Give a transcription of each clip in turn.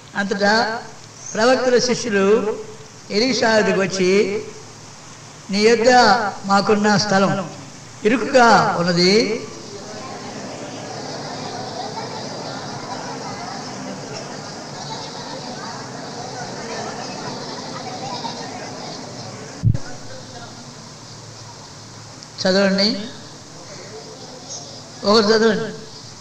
అంతటా ప్రవక్తల శిష్యులు ఎలీషా దగ్గరికి వచ్చి నీ యొద్ద మాకున్న స్థలం ఇరుకుగా ఉన్నది చదవండి ఒకరు చదవండి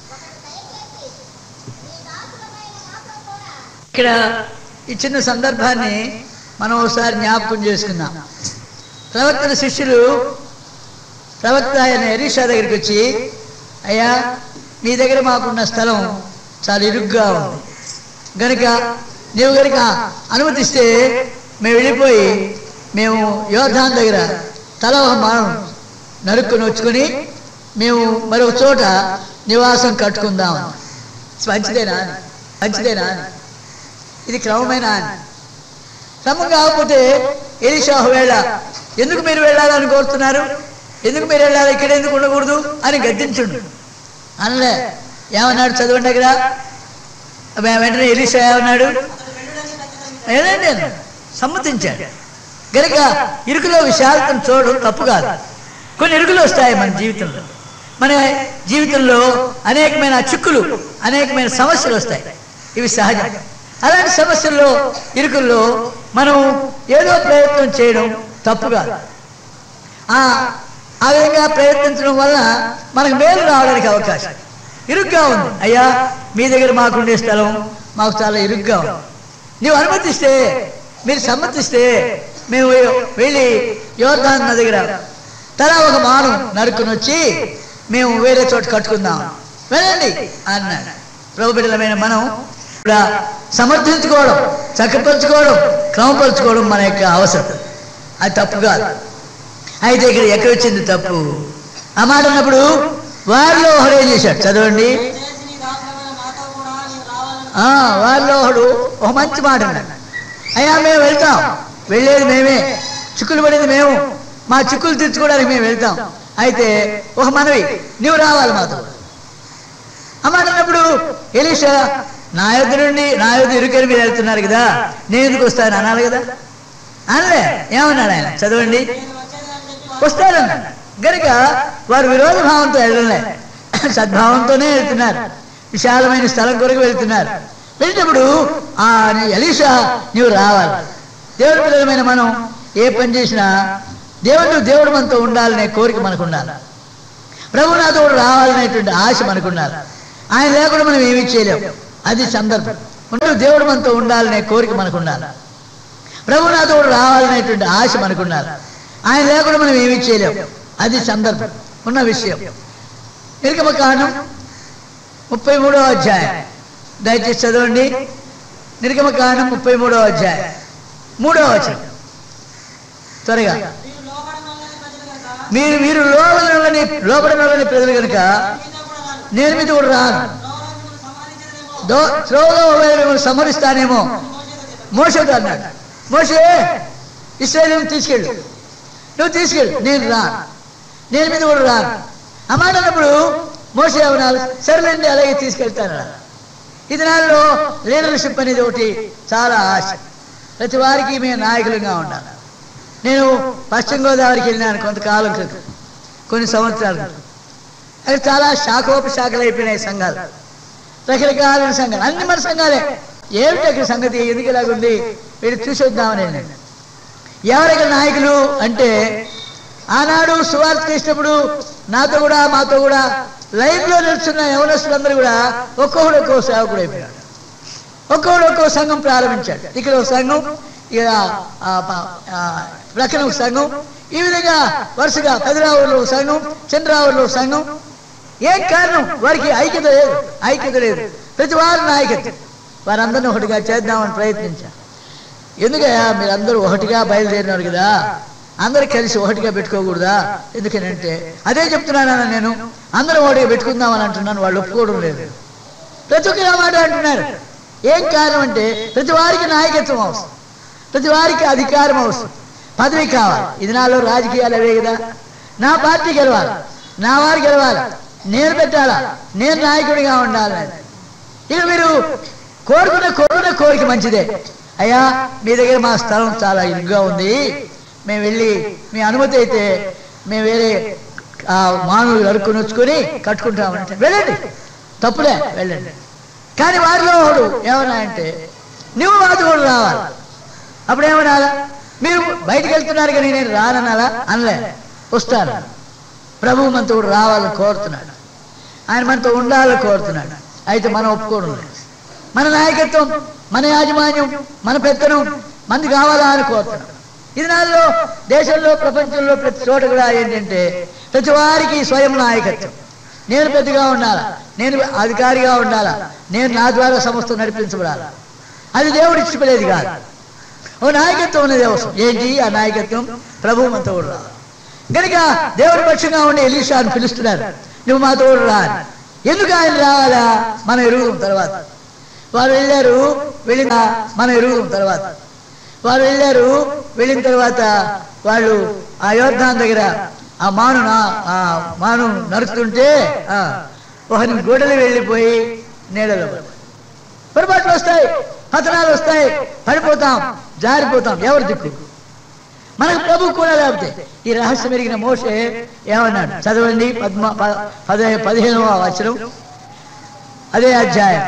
ఇక్కడ ఈ చిన్న సందర్భాన్ని మనం ఒకసారి జ్ఞాపకం చేసుకుందాం ప్రవక్తల శిష్యులు ప్రవక్త ఆయన ఎరీషా దగ్గరికి వచ్చి అయ్యా నీ దగ్గర మాకున్న స్థలం చాలా ఇరుగ్గా ఉంది గనుక నీవు గనుక అనుమతిస్తే మేము వెళ్ళిపోయి మేము యోధాన్ దగ్గర తల ఒక మానం నరుక్కుని వచ్చుకొని మేము మరొక చోట నివాసం కట్టుకుందాం మంచిదేనా అని? మంచిదేనా అని? ఇది క్రమమేనా అని క్రమం కాకపోతే ఎలిషా వేళ ఎందుకు మీరు వెళ్ళాలని కోరుతున్నారు ఎందుకు మీరు వెళ్ళాలి ఇక్కడ ఎందుకు ఉండకూడదు అని గద్దించుండు అనలే ఏమన్నాడు చదవండి దగ్గర వెంటనే ఎలిషా ఏమన్నాడు ఏదండి అన్నాడు. సమ్మతించాడు గనుక ఇరుకులో విశాలతను చూడడం తప్పు కాదు కొన్ని ఇరుకులు వస్తాయి మన జీవితంలో మన జీవితంలో అనేకమైన చిక్కులు అనేకమైన సమస్యలు వస్తాయి ఇవి సహజం అలాంటి సమస్యల్లో ఇరుకుల్లో మనం ఏదో ప్రయత్నం చేయడం తప్పు కాదు ఆ ఆ విధంగా ప్రయత్నించడం వల్ల మనకు మేలు రావడానికి అవకాశం ఇరుగ్గా ఉంది అయ్యా మీ దగ్గర మాకుండే స్థలం మాకు చాలా ఇరుగ్గా ఉంది నీవు అనుమతిస్తే మీరు సమ్మతిస్తే మేము వెళ్ళి యోధాన్ నది దగ్గర తలా ఒక మానం నరుకుని వచ్చి మేము వేరే చోట కట్టుకుందాం వెళ్ళండి అన్నాడు ప్రభు బిడ్డలమైన మనం కూడా సమర్థించుకోవడం చక్కపరుచుకోవడం క్రమపరుచుకోవడం మన యొక్క అవసరం అది తప్పు కాదు అయితే ఇక్కడ ఎక్కడ వచ్చింది తప్పు ఆ మాట అన్నప్పుడు వారిలో ఒకడు ఏం చేశాడు చదవండి దయచేసి నీ దాసులమైన నాతో కూడా నీవు రావాలని ఆ, వారిలో ఒకడు ఒక మంచి మాట అన్నాడు అయ్యా మేము వెళ్తాం వెళ్ళేది మేమే చిక్కులు పడేది మేము మా చిక్కులు తీర్చుకోవడానికి మేము వెళ్తాం అయితే ఒక మనవి నువ్వు రావాలి మాతో ఆ మాట అన్నప్పుడు ఎలీషా నా యొద్ద నుండి నా యొద్ద ఇరుకని మీరు వెళ్తున్నారు కదా నేను ఎందుకు వస్తాను అనాలి కదా అనలే ఏమన్నాడు ఆయన చదవండి నేను వచ్చేదని చెప్పి వస్తారన్నాడు గనుక వారు విరోధ భావంతో వెళ్ళలే సద్భావంతోనే వెళ్తున్నారు విశాలమైన స్థలం కొరకు వెళ్తున్నారు వెళ్ళినప్పుడు ఆ నీ- ఎలీషా నీవు రావాలి దేవుడి పిల్లలమైన మనం ఏ పని చేసినా దేవుడు దేవుడు మనతో ఉండాలనే కోరిక మనకు ఉండాలి ప్రభు నాతో కూడా రావాలనేటువంటి ఆశ మనకు ఉండాలి ఆయన లేకుండా మనం ఏమీ చేయలేము అది సందర్భం ఉండు దేవుడు మనతో ఉండాలనే కోరిక మనకు ఉండాలి ప్రభు నాతో కూడా రావాలనేటువంటి ఆశ మనకు ఉండాలి ఆయన లేకుండా మనం ఏమీ చేయలేము అది సందర్భం ఉన్న విషయం నిర్గమ కాండం ముప్పై మూడవ అధ్యాయం దయచేసి చదవండి నిర్గమ కాండం ముప్పై మూడవ అధ్యాయం మూడవ వచనం త్వరగా మీరు లోబడనొల్లని ప్రజలు కనుక మీరు మీరు లోబడని లోబడని ప్రజలు కనుక మీతో కూడా రాను నేను మీతో కూడా రాను త్రోవలో మిమ్మల్ని సంహరించదనేమో దో త్రోవలో ఒకవేళ మిమ్మల్ని సమరిస్తానేమో మోసతో అన్నాడు మోసే ఇస్రాయల్ తీసుకెళ్ళు నువ్వు తీసుకెళ్ళు నేను రాను నేను మీద కూడా రాను ఆ మాట అన్నప్పుడు మోసే అవనాలు సరేలేండి అలాగే తీసుకెళ్తాను అన్నాడు. ఈ దినాల్లో లీడర్షిప్ అనేది ఒకటి చాలా ఆశ ప్రతి వారికి మేము నాయకులుగా ఉండాలి నేను పశ్చిమ గోదావరికి వెళ్ళినాను కొంతకాలం క్రితం కొన్ని సంవత్సరాల క్రితం అక్కడ చాలా శాఖోపశాఖలు అయిపోయినాయి సంఘాలు రకరకాలైన సంఘాలు అన్ని మన సంఘాలే ఏమిటి అక్కడ సంగతి ఎందుకు ఇలాగుంది వీళ్ళు చూసి వద్దామని నేను ఎవరికి నాయకులు అంటే ఆనాడు సువార్త చేసినప్పుడు నాతో కూడా మాతో కూడా లైన్లో నిల్చున్న యవనస్తులందరూ కూడా ఒక్కొక్కడు ఒక్కో సేవకుడు అయిపోయాడు ఒక్కొక్కడు ఒక్కో సంఘం ప్రారంభించాడు ఇక్కడ ఒక సంఘం ఇక ఆ, ప- ఆ, ప్రక్కన ఒక సంఘం ఈ విధంగా వరుసగా పెదరావులో ఒక సంఘం చంద్రావులో ఒక సంఘం ఏం కారణం వారికి ఐక్యత లేదు ఐక్యత లేదు ప్రతి వారి నాయకత్వం వారందరినీ ఒకటిగా చేద్దామని ప్రయత్నించారు ఎందుకయ్యా మీరందరూ ఒకటిగా బయలుదేరినారు కదా అందరూ కలిసి ఒకటిగా పెట్టుకోకూడదా ఎందుకనంటే అదే చెప్తున్నాను నేను అందరం ఒకటిగా పెట్టుకుందామని అంటున్నాను వాళ్ళు ఒప్పుకోవడం లేదు ప్రతి ఒక్కరు ఆ మాట అంటున్నారు ఏం కారణం అంటే ప్రతి వారికి నాయకత్వం అవసరం ప్రతి వారికి అధికారం అవసరం పదవి కావాలి ఇది నాలో రాజకీయాలు అవే కదా నా పార్టీ గెలవాలి నా వారు గెలవాలి నేను పెట్టాలా నేను నాయకుడిగా ఉండాలి ఇక్కడ మీరు కోరుకునే కోరుకునే కోరిక మంచిదే అయ్యా మీ దగ్గర మా స్థలం చాలా ఇరుగ్గా ఉంది మేము వెళ్ళి మీ అనుమతి అయితే మేము వేరే ఆ మానవులు నరుక్కుని వచ్చుకొని కట్టుకుంటామంటే వెళ్ళండి తప్పులే వెళ్ళండి కానీ వారిలో ఒకడు ఏమన్నా అంటే నువ్వు మాతో కూడా రావాలి అప్పుడు ఏమనాలా మీరు బయటికి వెళ్తున్నారు కానీ నేను రానన్నాలా అనలే వస్తాను ప్రభు మనతో కూడా రావాలని కోరుతున్నాడు ఆయన మనతో ఉండాలని కోరుతున్నాడు అయితే మనం ఒప్పుకోవడం లేదు మన నాయకత్వం మన యాజమాన్యం మన పెత్తనం మంది కావాలా అని కోరుతున్నాం ఇది నాలో దేశంలో ప్రపంచంలో ప్రతి చోట కూడా ఏంటంటే ప్రతి వారికి స్వయం నాయకత్వం నేను పెద్దగా ఉండాలా నేను అధికారిగా ఉండాలా నేను నా ద్వారా సంస్థ నడిపించబడాలా అది దేవుడు ఇష్టపడేది కాదు ఓ నాయకత్వం అనేది అవసరం ఏంటి ఆ నాయకత్వం ప్రభు మనతో కూడా రావాలి కనుక దేవుడి పక్షంగా ఉండి ఎలీషాను పిలుస్తున్నారు నువ్వు మా తోడు రా అని. ఎందుకు ఆయన రావాలా మనం ఎరుగుదాం తర్వాత వారు వెళ్ళారు వెళ్ళిన మనం ఎరుగుదాం తర్వాత వారు వెళ్ళారు వెళ్ళిన తర్వాత వాళ్ళు ఆ యోర్ధాన్ దగ్గర ఆ మాను ఆ మాను నరుకుతుంటే ఆ, ఒకరిని గొడవలు వెళ్ళిపోయి నీడలో పడ్డాడు. పొరపాట్లు వస్తాయి పతనాలు వస్తాయి పడిపోతాం జారిపోతాం ఎవరు దిక్కు మనకు ప్రభు కూడా లేకపోతే ఈ రహస్యం ఎరిగిన మోషే ఏమన్నాడు చదవండి పద్మ ప- పదే పదిహేనవ వచనం అదే అధ్యాయం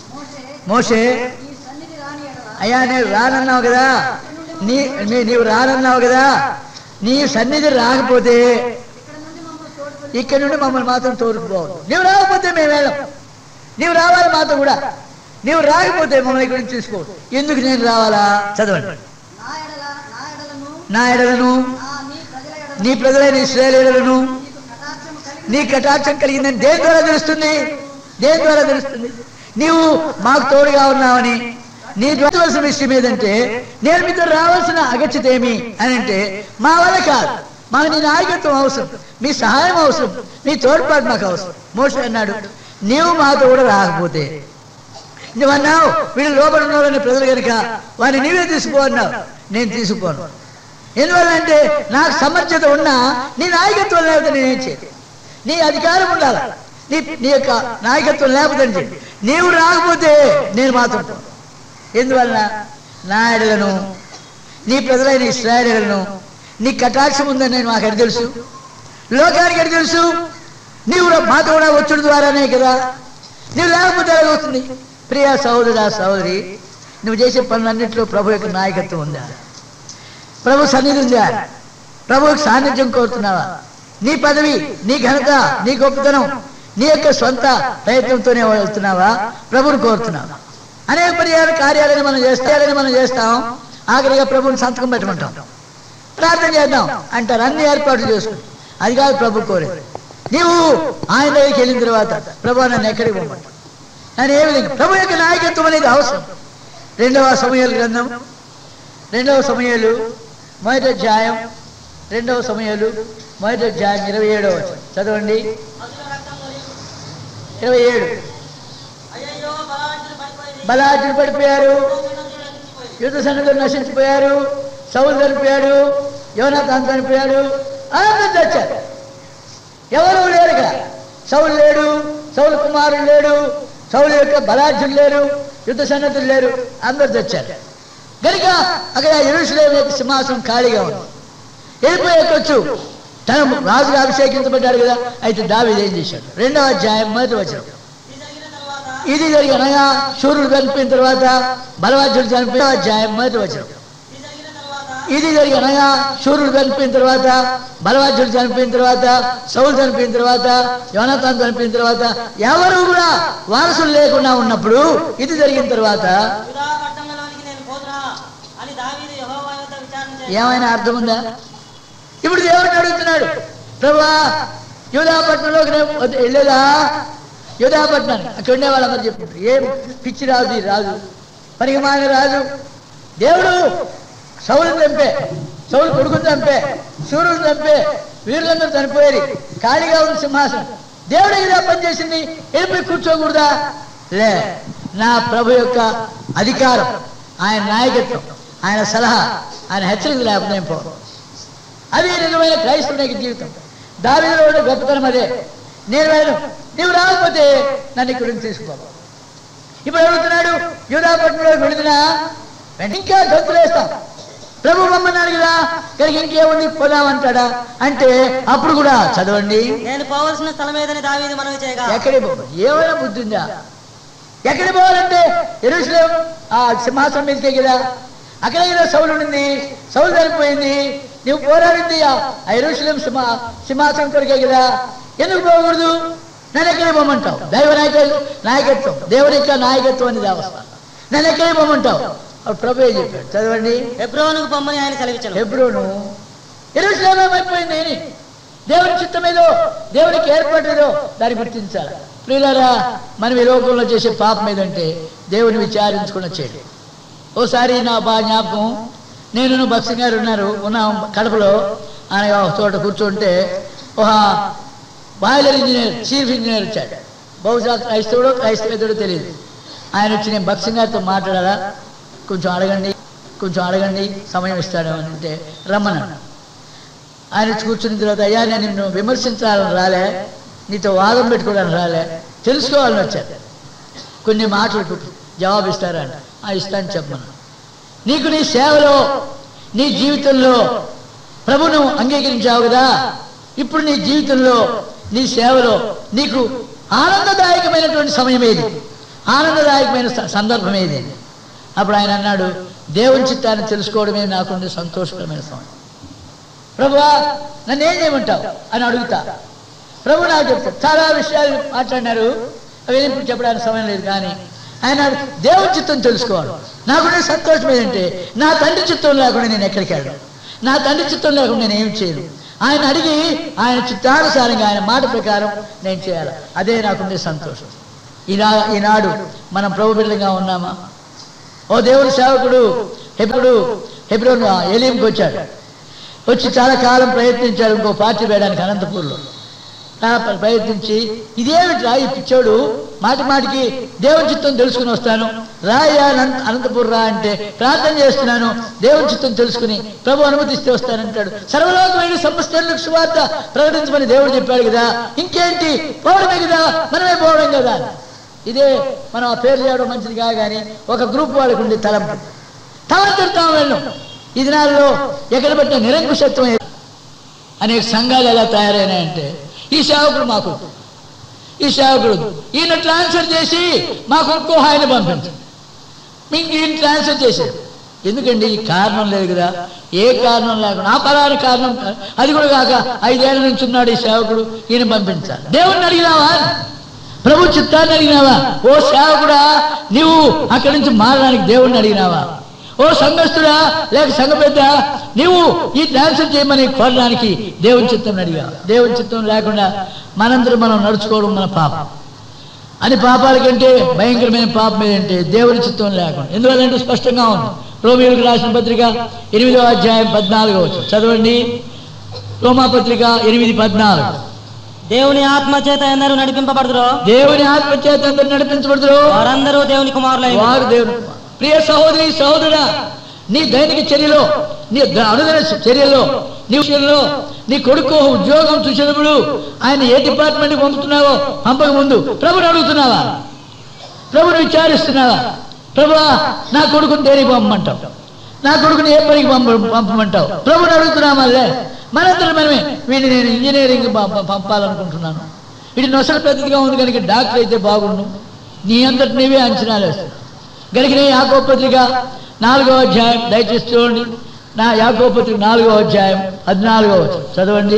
మోషే ఈ సన్నిధి రాని ఎడల అయ్యా నేను రానన్నావు కదా నీ నీ- నీవు రానన్నావు కదా నీ సన్నిధి రాకపోతే ఇక్కడ నుండి మమ్మల్ని తోడుకొని ఇక్కడ నుండి మమ్మల్ని మాత్రం తోడుకుపోవద్దు నీవు రాకపోతే మేము వెళ్ళం నీవు రావాలి మాతో కూడా నీవు రాకపోతే మమ్మల్ని ఇక్కడ నుంచి చూసుకోవద్దు ఎందుకు నేను రావాలా చదవండి నా ఎడల నా ఎడలను నా ఎడలను నా నీ ప్రజల ఎడల నీ ప్రజలైన ఇస్రాయేలీయులను నీకు కటాక్షము కలిగి నీ కటాక్షం కలిగిందని దేని ద్వారా తెలుస్తుంది దేని ద్వారా తెలుస్తుంది నీవు మాకు తోడుగా ఉన్నావని నీ చూడవలసిన విషయం ఏదంటే నేను మీతో రావాల్సిన అగత్యత ఏమి అని అంటే మా వల్ల కాదు మాకు నీ నాయకత్వం అవసరం మీ సహాయం అవసరం మీ తోడ్పాటు మాకు అవసరం మోస అన్నాడు నీవు మాతో కూడా రాకపోతే నువ్వన్నావు వీళ్ళు లోపల ఉన్నారని ప్రజలు కనుక వారిని నీవే తీసుకో అన్నావు నేను తీసుకుపోను ఎందువల్ల అంటే నాకు సమర్థత ఉన్నా నీ నాయకత్వం లేకపోతే నేనేం చేయను నీ అధికారం ఉండాలి నీ నీ యొక్క నాయకత్వం లేకపోతే ఏం చేయను. నీవు రాకపోతే నేను మాత్రం పోను. ఎందువలన నా ఎడలను నీ ప్రజలైన ఇస్రాయలను నీ కటాక్షం ఉందని నేను మాకు ఎడ తెలుసు లోకానికి ఎడ తెలుసు నీవు రా- మాతో కూడా వచ్చుడు ద్వారానే కదా నీవు లేకపోతే ఎలాగవుతుంది ప్రియా సహోదరా సహోదరి నువ్వు చేసే పనులన్నింటిలో ప్రభు యొక్క నాయకత్వం ఉందా ప్రభు సన్నిధి ఉందా ప్రభువుకి సాన్నిధ్యం కోరుతున్నావా నీ పదవి నీ ఘనత నీ గొప్పతనం నీ యొక్క సొంత ప్రయత్నంతోనే వెళ్తున్నావా ప్రభుని కోరుతున్నావా అనేక పర్యాల కార్యాలను మనం చేస్తాయని మనం చేస్తాం ఆఖరిగా ప్రభుని సంతకం పెట్టమంటాం ప్రార్థన చేద్దాం అంటారు అన్ని ఏర్పాట్లు చేసుకుని అది కాదు ప్రభు కోరేది నీవు ఆయన దగ్గరికి వెళ్ళిన తర్వాత ప్రభు నన్ను ఎక్కడికి పోమంటావు నన్ను ఏ విధంగా ప్రభు యొక్క నాయకత్వం అనేది అవసరం రెండవ సమయాలు గ్రంథం రెండవ సమయాలు మొదటి అధ్యాయం రెండవ సమయాలు మొదటి అధ్యాయం ఇరవై ఏడవ వచనం. చదవండి మధుర రక్తం మరియు ఇరవై ఏడు అయ్యయ్యో బలవంతులు పడిపోయి బలాఢ్యులు పడిపోయారు యుద్ధ సన్నిధులు నశించిపోయారు సౌలు చనిపోయాడు యోనాథాన్ చనిపోయాడు అందరూ చచ్చారు ఎవరు లేరు ఇక్కడ సౌలు లేడు సౌలు కుమారుడు లేడు సౌలు యొక్క బలాఢ్యులు లేరు యుద్ధ సన్నద్ధులు లేరు అందరు చచ్చారు కనుక అక్కడ ఎరుసలేం యొక్క సింహాసనం ఖాళీగా ఉంది వెళ్ళిపోయేకొచ్చు తన రాజుగా అభిషేకించబడ్డాడు కదా అయితే దావీదు ఏం చేశాడు రెండవ అధ్యాయం మొదటి వచనం ఇది జరిగిన తర్వాత ఇది జరిగి అనగా సూర్యుడు చనిపోయిన తర్వాత బలవాద్యుడు చనిపోయిన అధ్యాయం మొదటి వచనం ఇది జరిగిన తర్వాత ఇది జరిగి అనగా సూర్యుడు చనిపోయిన తర్వాత బలవాద్యుడు చనిపోయిన తర్వాత సౌలు చనిపోయిన తర్వాత యోనతాన్ చనిపోయిన తర్వాత ఎవరు కూడా వారసులు లేకుండా ఉన్నప్పుడు ఇది జరిగిన తర్వాత యూదా పట్టణంలోనికి నేను పోతున్నా అని దావీదు యెహోవా యొద్ద విచారణ చేశాడు. ఏమైనా అర్థం ఉందా ఇప్పుడు దేవుడిని అడుగుతున్నాడు ప్రభా యూదాపట్నంలోకి నేను వద్ద- వెళ్ళేదా యూదాపట్నానికి అక్కడ ఉండే వాళ్ళందరూ చెప్తున్నారు ఏం పిచ్చి రాజు ఈ రాజు పనికిమాలిన రాజు దేవుడు సౌలుని చంపే సౌలు కొడుకుని చంపే సూర్యుని చంపే వీరులందరూ చనిపోయారు ఖాళీగా ఉన్న సింహాసనం దేవుడు ఇలా పనిచేసింది వెళ్ళిపోయి కూర్చోకూడదా లే నా ప్రభు యొక్క అధికారం ఆయన నాయకత్వం ఆయన సలహా ఆయన హెచ్చరిక లేకపోతే నేను పోను అది నిజమైన క్రైస్తవునికి జీవితం దావిలో ఉండే గొప్పతనం అదే నేను వెళ్ళను నీవు రాకపోతే నన్ను ఇక్కడ నుంచి తీసుకో ఇప్పుడు అడుగుతున్నాడు యూదాపట్నంలోకి వెళుతున్నా ఇంకా గంతులేస్తాం ప్రభు మమ్మన్నాడు కదా ఇక్కడికి ఇంకేముంది పోదామంటాడా అంటే అప్పుడు కూడా చదవండి నేను పోవలసిన స్థలం ఏదని దావీదు మనవి చేయగా ఎక్కడికి పోవాలి ఏమైనా బుద్ధి ఉందా ఎక్కడికి పోవాలంటే ఎరుసలేం ఆ సింహాసనం మీదకే కదా అక్కడే కదా సౌలు ఉంది సౌలు చనిపోయింది నువ్వు పోరాడింది ఆ ఎరుసలేం సింహ సింహాసనం కొరికే కదా ఎందుకు పోకూడదు నన్ను ఎక్కడికి పోమంటావు దైవ నాయక నాయకత్వం దేవుని యొక్క నాయకత్వం అనేది అవస్థ నన్ను ఎక్కడికి పోమంటావు అప్పుడు ప్రభు ఏం చెప్పాడు చదవండి హెబ్రోనుకు పొమ్మని ఆయన సెలవిచ్చను ఎప్పుడూను ఎరుసలేమైపోయింది అని దేవుని చిత్తమేదో దేవునికి ఏర్పడేదో దాన్ని గుర్తించాలి ప్రియులారా మనం ఈ లోకంలో చేసే పాపం ఏదంటే దేవుని విచారించుకున్న చేయడం ఓసారి నా బాగా జ్ఞాపకం నేను భక్సింగ్ గారు ఉన్నారు ఉన్నాం కడపలో ఆయన ఒక చోట కూర్చుంటే ఒక బాయిలర్ ఇంజనీర్ చీఫ్ ఇంజనీర్ వచ్చాడు బహుశా క్రైస్తవుడో క్రైస్తవేతుడో తెలియదు ఆయన వచ్చి నేను భక్సింగ్ గారితో మాట్లాడాలా కొంచెం అడగండి కొంచెం అడగండి సమయం ఇస్తాడు అని అంటే రమ్మన్నాడు ఆయన వచ్చి కూర్చున్న తర్వాత అయ్యా నేను నిన్ను విమర్శించాలని రాలే నీతో వాదం పెట్టుకోవడానికి రాలే తెలుసుకోవాలని వచ్చాను కొన్ని మాటలకు జవాబు ఇస్తారా అంటే ఆ ఇస్తాను చెప్పమను నీకు నీ సేవలో నీ జీవితంలో ప్రభును అంగీకరించావు కదా ఇప్పుడు నీ జీవితంలో నీ సేవలో నీకు ఆనందదాయకమైనటువంటి సమయం ఏది ఆనందదాయకమైన స- సందర్భం ఏది అప్పుడు ఆయన అన్నాడు దేవుని చిత్తాన్ని తెలుసుకోవడమే నాకుండే సంతోషకరమైన సమయం ప్రభువా నన్ను ఏం చేయమంటావు అని అడుగుతా ప్రభు నాకు చెప్తాడు చాలా విషయాలు మాట్లాడినారు అవి ఇప్పుడు చెప్పడానికి సమయం లేదు కానీ ఆయన దేవుని చిత్తం తెలుసుకోవాలి నాకుండే సంతోషం ఏంటంటే నా తండ్రి చిత్తం లేకుండా నేను ఎక్కడికి వెళ్ళను నా తండ్రి చిత్తం లేకుండా నేను ఏం చేయను ఆయన అడిగి ఆయన చిత్తానుసారంగా ఆయన మాట ప్రకారం నేను చేయాలి అదే నాకుండే సంతోషం ఈనా ఈనాడు మనం ప్రభు బిడ్డగా ఉన్నామా ఓ దేవుని సేవకుడు హెబ్రుడు హెబ్రోన్ ఎలింకి వచ్చాడు వచ్చి చాలా కాలం ప్రయత్నించాడు ఇంకో పార్టీ వేయడానికి అనంతపూర్లో ఆ ప్ర- ప్రయత్నించి ఇదేమిట్రా ఈ పిచ్చోడు మాటి మాటికి దేవుని చిత్తం తెలుసుకుని వస్తాను రాయా అనంత అనంతపూర్ రా అంటే ప్రార్థన చేస్తున్నాను దేవుని చిత్తం తెలుసుకుని ప్రభు అనుమతిస్తే వస్తానంటాడు సర్వలోకమైన సమస్తలకు సువార్త ప్రకటించమని దేవుడు చెప్పాడు కదా ఇంకేంటి పోవడమే కదా మనమే పోవడం కదా ఇదే మనం ఆ పేరు చేయడం మంచిది కాదు కానీ ఒక గ్రూప్ వాళ్ళకు ఉండే తలంపు తలంతుతాం వెళ్ళం ఈ దినాల్లో ఎక్కడ పెట్టిన నిరంకుశత్వం ఏ- అనేక సంఘాలు ఎలా తయారైనాయంటే ఈ సేవకుడు మాకు వద్దు. ఈ సేవకుడు వద్దు. ఈయన ట్రాన్స్ఫర్ చేసి మాకు ఇంకో ఆయన పంపించండి మీకు ఈయన ట్రాన్స్ఫర్ చేశారు ఎందుకండి ఈ కారణం లేదు కదా ఏ కారణం లేకుండా ఆ పలానా కారణం కాదు. అది కూడా కాక ఐదేళ్ల నుంచి ఉన్నాడు ఈ సేవకుడు ఈయన పంపించాలి దేవుణ్ణి అడిగినావా ప్రభు చిత్తాన్ని అడిగినావా ఓ సేవకుడా నీవు అక్కడి నుంచి మారడానికి దేవుణ్ణి అడిగినావా ఓ సంఘస్థుడా లేక సంఘ పెద్ద నీవు ఈ ట్రాన్స్ఫర్ చేయమని కోరడానికి దేవుని చిత్తం అడిగా దేవుని చిత్తం లేకుండా మనందరం మనం నడుచుకోవడం మన పాపం అని పాపాల కంటే భయంకరమైన పాపం ఏదంటే దేవుని చిత్తం లేకుండా ఎందువల్లంటే స్పష్టంగా ఉంది రోమిలకు రాసిన పత్రిక ఎనిమిదో అధ్యాయం పద్నాలుగో వచ్చు చదవండి రోమా పత్రిక ఎనిమిది పద్నాలుగు దేవుని ఆత్మ చేత ఎందరూ నడిపింపబడుదురో దేవుని ఆత్మచేత అందరూ నడిపించబడుతురు వారందరూ దేవుని కుమారులై వారు దేవుని ప్రియ సహోదరి సహోదరుడా నీ దైనిక చర్యలో నీ ద- అనుదిన చర్యలో నీ విషయంలో నీ కొడుకు ఉద్యోగం చూసినప్పుడు ఆయన ఏ డిపార్ట్మెంట్కి పంపుతున్నావో పంపక ముందు ప్రభుని అడుగుతున్నావా ప్రభుని విచారిస్తున్నావా ప్రభువా నా కొడుకుని దేనికి పంపమంటావు నా కొడుకుని ఏ పనికి పంప పంపమంటావు ప్రభుని అడుగుతున్నామల్లే మనందరం మనమే వీడిని నేను ఇంజనీరింగ్ పంప- పంపాలనుకుంటున్నాను వీడి నొసలు పెద్దదిగా ఉంది కనుక డాక్టర్ అయితే బాగుండు నీ అంతటి నీవే అంచనాలు వేస్తావు కనుక నీ యాకో పత్రిక నాలుగో అధ్యాయం దయచేసి చూడండి నా యాకో పత్రిక నాలుగో అధ్యాయం పద్నాలుగో వచనం. చదవండి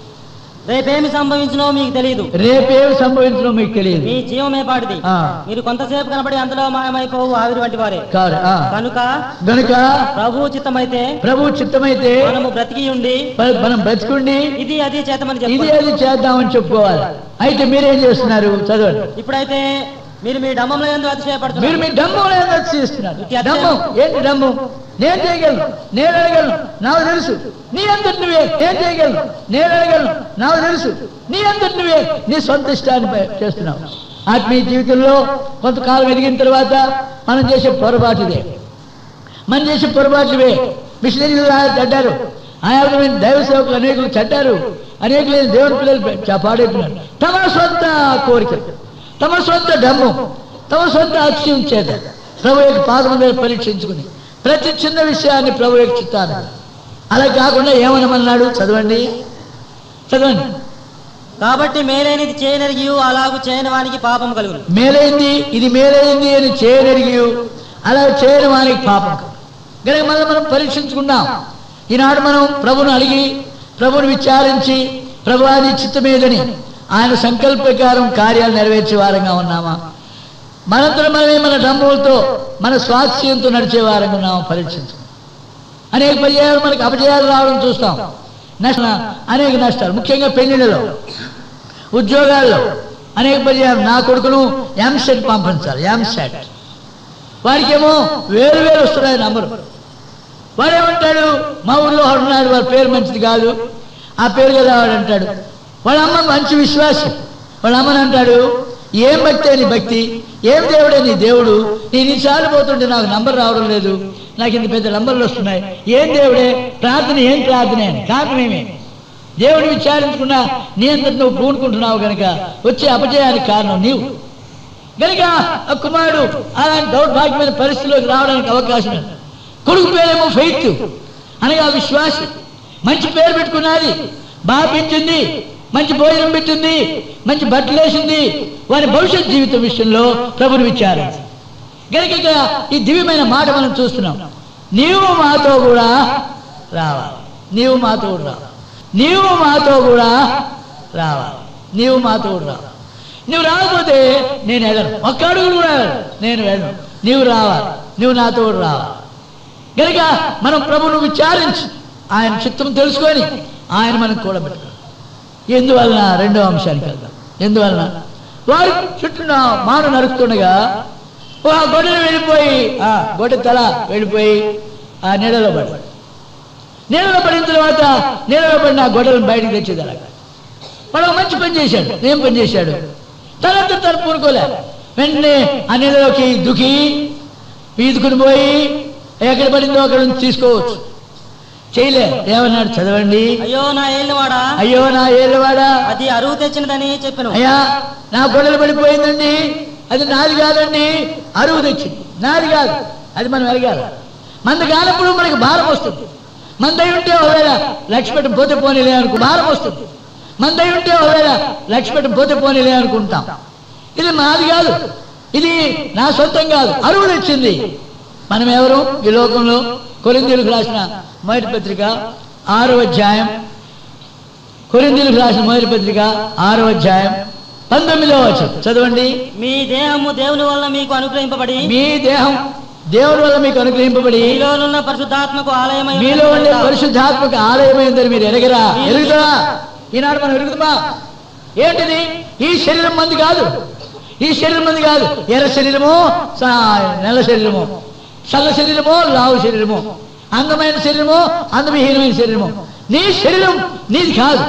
రేపేమి సంభవించినో మీకు తెలియదు రేపేమి సంభవించడం మీకు తెలియదు మీ జీవమే పాటిది ఆ. మీరు కొంతసేపు కనబడి అందులో మాయమైపోవు ఆవిరి వంటి వారే కాదు ఆ. కనుక గనుక ప్రభు చిత్తమైతే ప్రభు చిత్తమైతే మనము బ్రతికి ఉండి మన- మనం బ్రతుకుండి ఇది అది చేతమని ఇది చెప్పు అది చేద్దామని చెప్పుకోవాలి అయితే మీరేం చేస్తున్నారు చదవండి ఇప్పుడైతే మీరు మీ డమ్మంలో ఎందుకు మీరు అతిశయపడుతున్నారు మీ డమ్ములు ఏదో చేస్తున్నారు డమ్ము ఏంటి డమ్ము నేను చేయగలను నేను అడగలను నాకు తెలుసు నీ అంతటి నువ్వే నేను చేయగలను నేను అడగలను నాకు తెలుసు నీ అంతటి నువ్వే నీ సొంత ఇష్టాన్ని పై- చేస్తున్నావు ఆత్మీయ జీవితంలో కొంతకాలం ఎదిగిన తర్వాత మనం చేసే పొరపాటు ఇదే మనం చేసే పొరపాట్లువే మిషనరీలు చెడ్డారు ఆయామైన దైవ సేవకులు అనేకులు చెడ్డారు అనేకులైన దేవుని పిల్లలు చ- పాడైపోయినారు తమ సొంత కోరిక తమ సొంత డమ్ము తమ సొంత అతిశయం చేత ప్రభు యొక్క పాదం మీద పరీక్షించుకుని ప్రతి చిన్న విషయాన్ని ప్రభు యొక్క చిత్తాన్ని అలా కాకుండా ఏమనమన్నాడు చదవండి చదవండి కాబట్టి మేలైనది చేయనరిగి అలాగు చేయని వానికి పాపం కలుగును మేలైంది ఇది మేలైంది అని చేయగలిగి అలా చేయని వానికి పాపం కనుక మళ్ళీ మనం పరీక్షించుకున్నాం ఈనాడు మనం ప్రభుని అడిగి ప్రభుని విచారించి ప్రభు అని చిత్తమేదని ఆయన సంకల్ప ప్రకారం కార్యాలు నెరవేర్చే వారంగా ఉన్నామా మనంతరం మనమే మన డమ్ములతో మన స్వాస్థ్యంతో నడిచే వారంగా ఉన్నామా పరీక్షించు అనేక పర్యాయాలు మనకి అపజయాలు రావడం చూస్తాం నష్ట అనేక నష్టాలు ముఖ్యంగా పెళ్లిళ్ళలో ఉద్యోగాల్లో అనేక పర్యాయం నా కొడుకును ఎంసెట్ పంపించాలి ఎంసెట్ వాడికేమో వేరు వేరు వస్తున్నాయి నంబరు వాడు ఏమంటాడు మా ఊళ్ళో వాడు ఉన్నాడు వాడి పేరు మంచిది కాదు ఆ పేరు కదా వాడు అంటాడు వాళ్ళ అమ్మ మంచి విశ్వాసి వాళ్ళ అమ్మని అంటాడు ఏం భక్తి నీ భక్తి ఏం దేవుడే నీ దేవుడు నేను ఇన్నిసార్లు పోతుంటే నాకు నంబర్ రావడం లేదు నాకు ఇంత పెద్ద నంబర్లు వస్తున్నాయి ఏం దేవుడే ప్రార్థన ఏం ప్రార్థన అని కారణం ఏమి దేవుడు విచారించుకున్నా నీ అంతటి నువ్వు పూనుకుంటున్నావు కనుక వచ్చే అపజయానికి కారణం నీవు కనుక ఆ కుమారుడు అలాంటి దౌర్భాగ్యమైన పరిస్థితిలోకి రావడానికి అవకాశం ఉంది కొడుకు పేరేమో ఫెయిత్ అనగా విశ్వాసం మంచి పేరు పెట్టుకున్నది బాగా పెంచింది మంచి భోజనం పెట్టింది మంచి బట్టలు వేసింది వారి భవిష్యత్ జీవితం విషయంలో ప్రభుని విచారం కనుక ఇక్కడ ఈ దివ్యమైన మాట మనం చూస్తున్నాం నీవు మాతో కూడా రావాలి నీవు మాతో కూడా రావాలి నీవు మాతో కూడా రావాలి నీవు మాతో కూడా రావాలి నువ్వు రాకపోతే నేను వెళ్ళను ఒక్క అడుగు కూడా వెళ్ళను నేను వెళ్ళను నీవు రావాలి నువ్వు నాతో కూడా రావాలి కనుక మనం ప్రభువును విచారించి ఆయన చిత్తం తెలుసుకొని ఆయన మనకు కూడా పెట్టుకోవాలి ఎందువలన రెండో అంశానికి వెళ్దాం ఎందువలన వారు చుట్టూ మాను నరుకుతుండగా ఓ ఆ గొడ్డలు వెళ్ళిపోయి ఆ గొడ్డ తల వెళ్ళిపోయి ఆ నీడలో పడి నీడలో పడిన తర్వాత నీడలో పడిన ఆ గొడ్డలను బయటకు తెచ్చేది అలాగా వాడు ఒక మంచి పని చేశాడు ఏం పని చేశాడు తర్వాత తను పూనుకోలే వెంటనే ఆ నీళ్ళలోకి దుకి ఈదుకుని పోయి ఎక్కడ పడిందో అక్కడ నుంచి తీసుకోవచ్చు చేయలే ఏమన్నాడు చదవండి అయ్యో నా ఏళ్ళవాడా అయ్యో నా ఏళ్ళవాడా అది అరువు తెచ్చినదని చెప్పాను అయ్యా నా గొడవలు పడిపోయిందండి అది నాది కాదండి అరువు తెచ్చింది నాది కాదు అది మనం ఎరగాలి మంది కానప్పుడు మనకి భారం వస్తుంది మందై ఉంటే ఒకవేళ లక్ష్మీపేట పోతే పోనీలే అనుకో భారం వస్తుంది మందై ఉంటే ఒకవేళ లక్ష్మీపేట పోతే పోనీలే అనుకుంటాం ఇది మాది కాదు ఇది నా సొంతం కాదు అరువు తెచ్చింది మనం ఎవరు ఈ లోకంలో కొరిందీలకు రాసిన మొదటి పత్రిక ఆరో అధ్యాయం కొరిందీలకు రాసిన మొదటి పత్రిక ఆరో అధ్యాయం పంతొమ్మిదవ వచనం చదవండి మీ దేహము దేవుని వల్ల మీకు అనుగ్రహింపబడి మీ దేహం దేవుని వల్ల మీకు అనుగ్రహింపబడి మీలోనున్న పరిశుద్ధాత్మకు ఆలయమై మీలో ఉండే ఉన్నది. పరిశుద్ధాత్మక ఆలయమైందని మీరు ఎరగరా ఎరుగుతారా ఈనాడు మనం ఎరుగుతామా ఏంటిది ఈ శరీరం మంది కాదు ఈ శరీరం మంది కాదు ఎర్ర శరీరము సా- నల్ల శరీరము చల్ల శరీరము లావు శరీరము అందమైన శరీరము అందవిహీనమైన శరీరము నీ శరీరం నీది కాదు